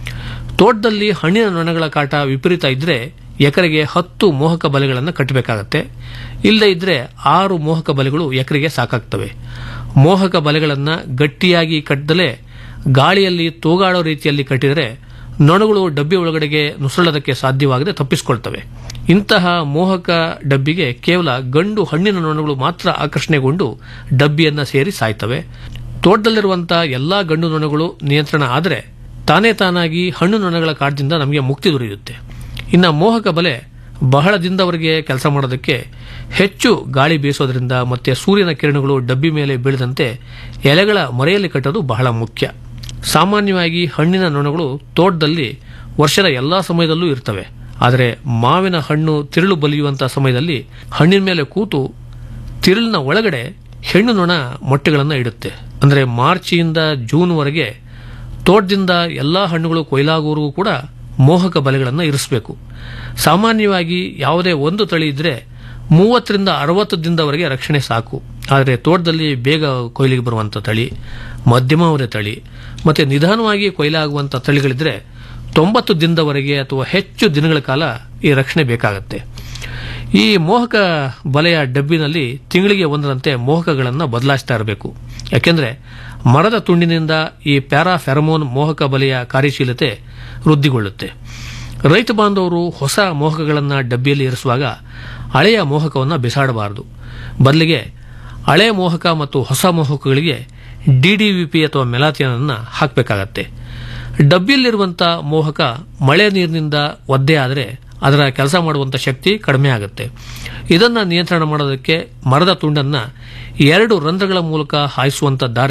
ತೋಟದಲ್ಲಿ ಹಣ್ಣಿನ ನೊಣಗಳ ಕಾಟ ವಿಪರೀತ ಇದ್ರೆ ಎಕರೆಗೆ ಹತ್ತು ಮೋಹಕ ಬಲೆಗಳನ್ನು ಕಟ್ಟಬೇಕಾಗತ್ತೆ ಇಲ್ಲದೇ ಇದ್ರೆ ಆರು ಮೋಹಕ ಬಲೆಗಳು ಎಕರೆಗೆ ಸಾಕಾಗ್ತವೆ ಮೋಹಕ ಬಲೆಗಳನ್ನು ಗಟ್ಟಿಯಾಗಿ ಕಟ್ಟದಲೇ ಗಾಳಿಯಲ್ಲಿ ತೂಗಾಡೋ ರೀತಿಯಲ್ಲಿ ಕಟ್ಟಿದರೆ ನೊಣಗಳು ಡಬ್ಬಿ ಒಳಗಡೆಗೆ ನುಸುಳೋದಕ್ಕೆ ಸಾಧ್ಯವಾಗದೆ ತಪ್ಪಿಸಿಕೊಳ್ತವೆ ಇಂತಹ ಮೋಹಕ ಡಬ್ಬಿಗೆ ಕೇವಲ ಗಂಡು ಹಣ್ಣಿನ ನೊಣಗಳು ಮಾತ್ರ ಆಕರ್ಷಣೆಗೊಂಡು ಡಬ್ಬಿಯನ್ನು ಸೇರಿ ಸಾಯ್ತವೆ ತೋಟದಲ್ಲಿರುವಂತಹ ಎಲ್ಲಾ ಗಂಡು ನೊಣಗಳು ನಿಯಂತ್ರಣ ಆದರೆ ತಾನೇ ತಾನಾಗಿ ಹಣ್ಣು ನೊಣಗಳ ಕಾಟದಿಂದ ನಮಗೆ ಮುಕ್ತಿ ದೊರೆಯುತ್ತೆ ಇನ್ನು ಮೋಹಕ ಬಲೆ ಬಹಳ ದಿನದವರೆಗೆ ಕೆಲಸ ಮಾಡೋದಕ್ಕೆ ಹೆಚ್ಚು ಗಾಳಿ ಬೀಸೋದ್ರಿಂದ ಮತ್ತೆ ಸೂರ್ಯನ ಕಿರಣಗಳು ಡಬ್ಬಿ ಮೇಲೆ ಬೀಳದಂತೆ ಎಲೆಗಳ ಮರೆಯಲ್ಲಿ ಕಟ್ಟೋದು ಬಹಳ ಮುಖ್ಯ ಸಾಮಾನ್ಯವಾಗಿ ಹಣ್ಣಿನ ನೊಣಗಳು ತೋಟದಲ್ಲಿ ವರ್ಷದ ಎಲ್ಲಾ ಸಮಯದಲ್ಲೂ ಇರ್ತವೆ ಆದರೆ ಮಾವಿನ ಹಣ್ಣು ತಿರುಳು ಬಲಿಯುವಂತಹ ಸಮಯದಲ್ಲಿ ಹಣ್ಣಿನ ಮೇಲೆ ಕೂತು ತಿರುಳಿನ ಒಳಗಡೆ ಹೆಣ್ಣು ನೊಣ ಮೊಟ್ಟೆಗಳನ್ನು ಇಡುತ್ತೆ ಅಂದರೆ ಮಾರ್ಚಿಯಿಂದ ಜೂನ್ವರೆಗೆ ತೋಟದಿಂದ ಎಲ್ಲಾ ಹಣ್ಣುಗಳು ಕೊಯ್ಲಾಗುವವರೆಗೂ ಕೂಡ ಮೋಹಕ ಬಲೆಗಳನ್ನು ಇರಿಸಬೇಕು ಸಾಮಾನ್ಯವಾಗಿ ಯಾವುದೇ ಒಂದು ತಳಿ ಇದ್ರೆ ಮೂವತ್ತರಿಂದ ಅರವತ್ತು ದಿನದವರೆಗೆ ರಕ್ಷಣೆ ಸಾಕು ಆದರೆ ತೋಟದಲ್ಲಿ ಬೇಗ ಕೊಯ್ಲಿಗೆ ಬರುವಂಥ ತಳಿ ಮಧ್ಯಮಾವಧಿ ತಳಿ ಮತ್ತು ನಿಧಾನವಾಗಿ ಕೊಯ್ಲಾಗುವಂಥ ತಳಿಗಳಿದ್ರೆ ತೊಂಬತ್ತು ದಿನದವರೆಗೆ ಅಥವಾ ಹೆಚ್ಚು ದಿನಗಳ ಕಾಲ ಈ ರಕ್ಷಣೆ ಬೇಕಾಗತ್ತೆ ಈ ಮೋಹಕ ಬಲೆಯ ಡಬ್ಬಿನಲ್ಲಿ ತಿಂಗಳಿಗೆ ಒಂದರಂತೆ ಮೋಹಕಗಳನ್ನು ಬದಲಾಯಿಸ್ತಾ ಇರಬೇಕು ಯಾಕೆಂದ್ರೆ ಮರದ ತುಂಡಿನಿಂದ ಈ ಪ್ಯಾರಾಫೆರಮೋನ್ ಮೋಹಕ ಬಲೆಯ ಕಾರ್ಯಶೀಲತೆ ವೃದ್ಧಿಗೊಳ್ಳುತ್ತೆ ರೈತ ಬಾಂಧವರು ಹೊಸ ಮೋಹಕಗಳನ್ನು ಡಬ್ಬಿಯಲ್ಲಿ ಇರಿಸುವಾಗ ಹಳೆಯ ಮೋಹಕವನ್ನು ಬಿಸಾಡಬಾರದು ಬದಲಿಗೆ ಹಳೆ ಮೋಹಕ ಮತ್ತು ಹೊಸ ಮೋಹಕಗಳಿಗೆ ಡಿಡಿವಿಪಿ ಅಥವಾ ಮೆಲಾಥಿಯನ್ ಅನ್ನು ಹಾಕಬೇಕಾಗತ್ತೆ ಡಬ್ಬಿಯಲ್ಲಿರುವಂತಹ ಮೋಹಕ ಮಳೆ ನೀರಿನಿಂದ ಒದ್ದೆ ಆದರೆ ಅದರ ಕೆಲಸ ಮಾಡುವಂಥ ಶಕ್ತಿ ಕಡಿಮೆ ಆಗುತ್ತೆ ಇದನ್ನು ನಿಯಂತ್ರಣ ಮಾಡೋದಕ್ಕೆ ಮರದ ತುಂಡನ್ನು ಎರಡು ರಂಧ್ರಗಳ ಮೂಲಕ ಹಾಯಿಸುವಂಥ ದಾರ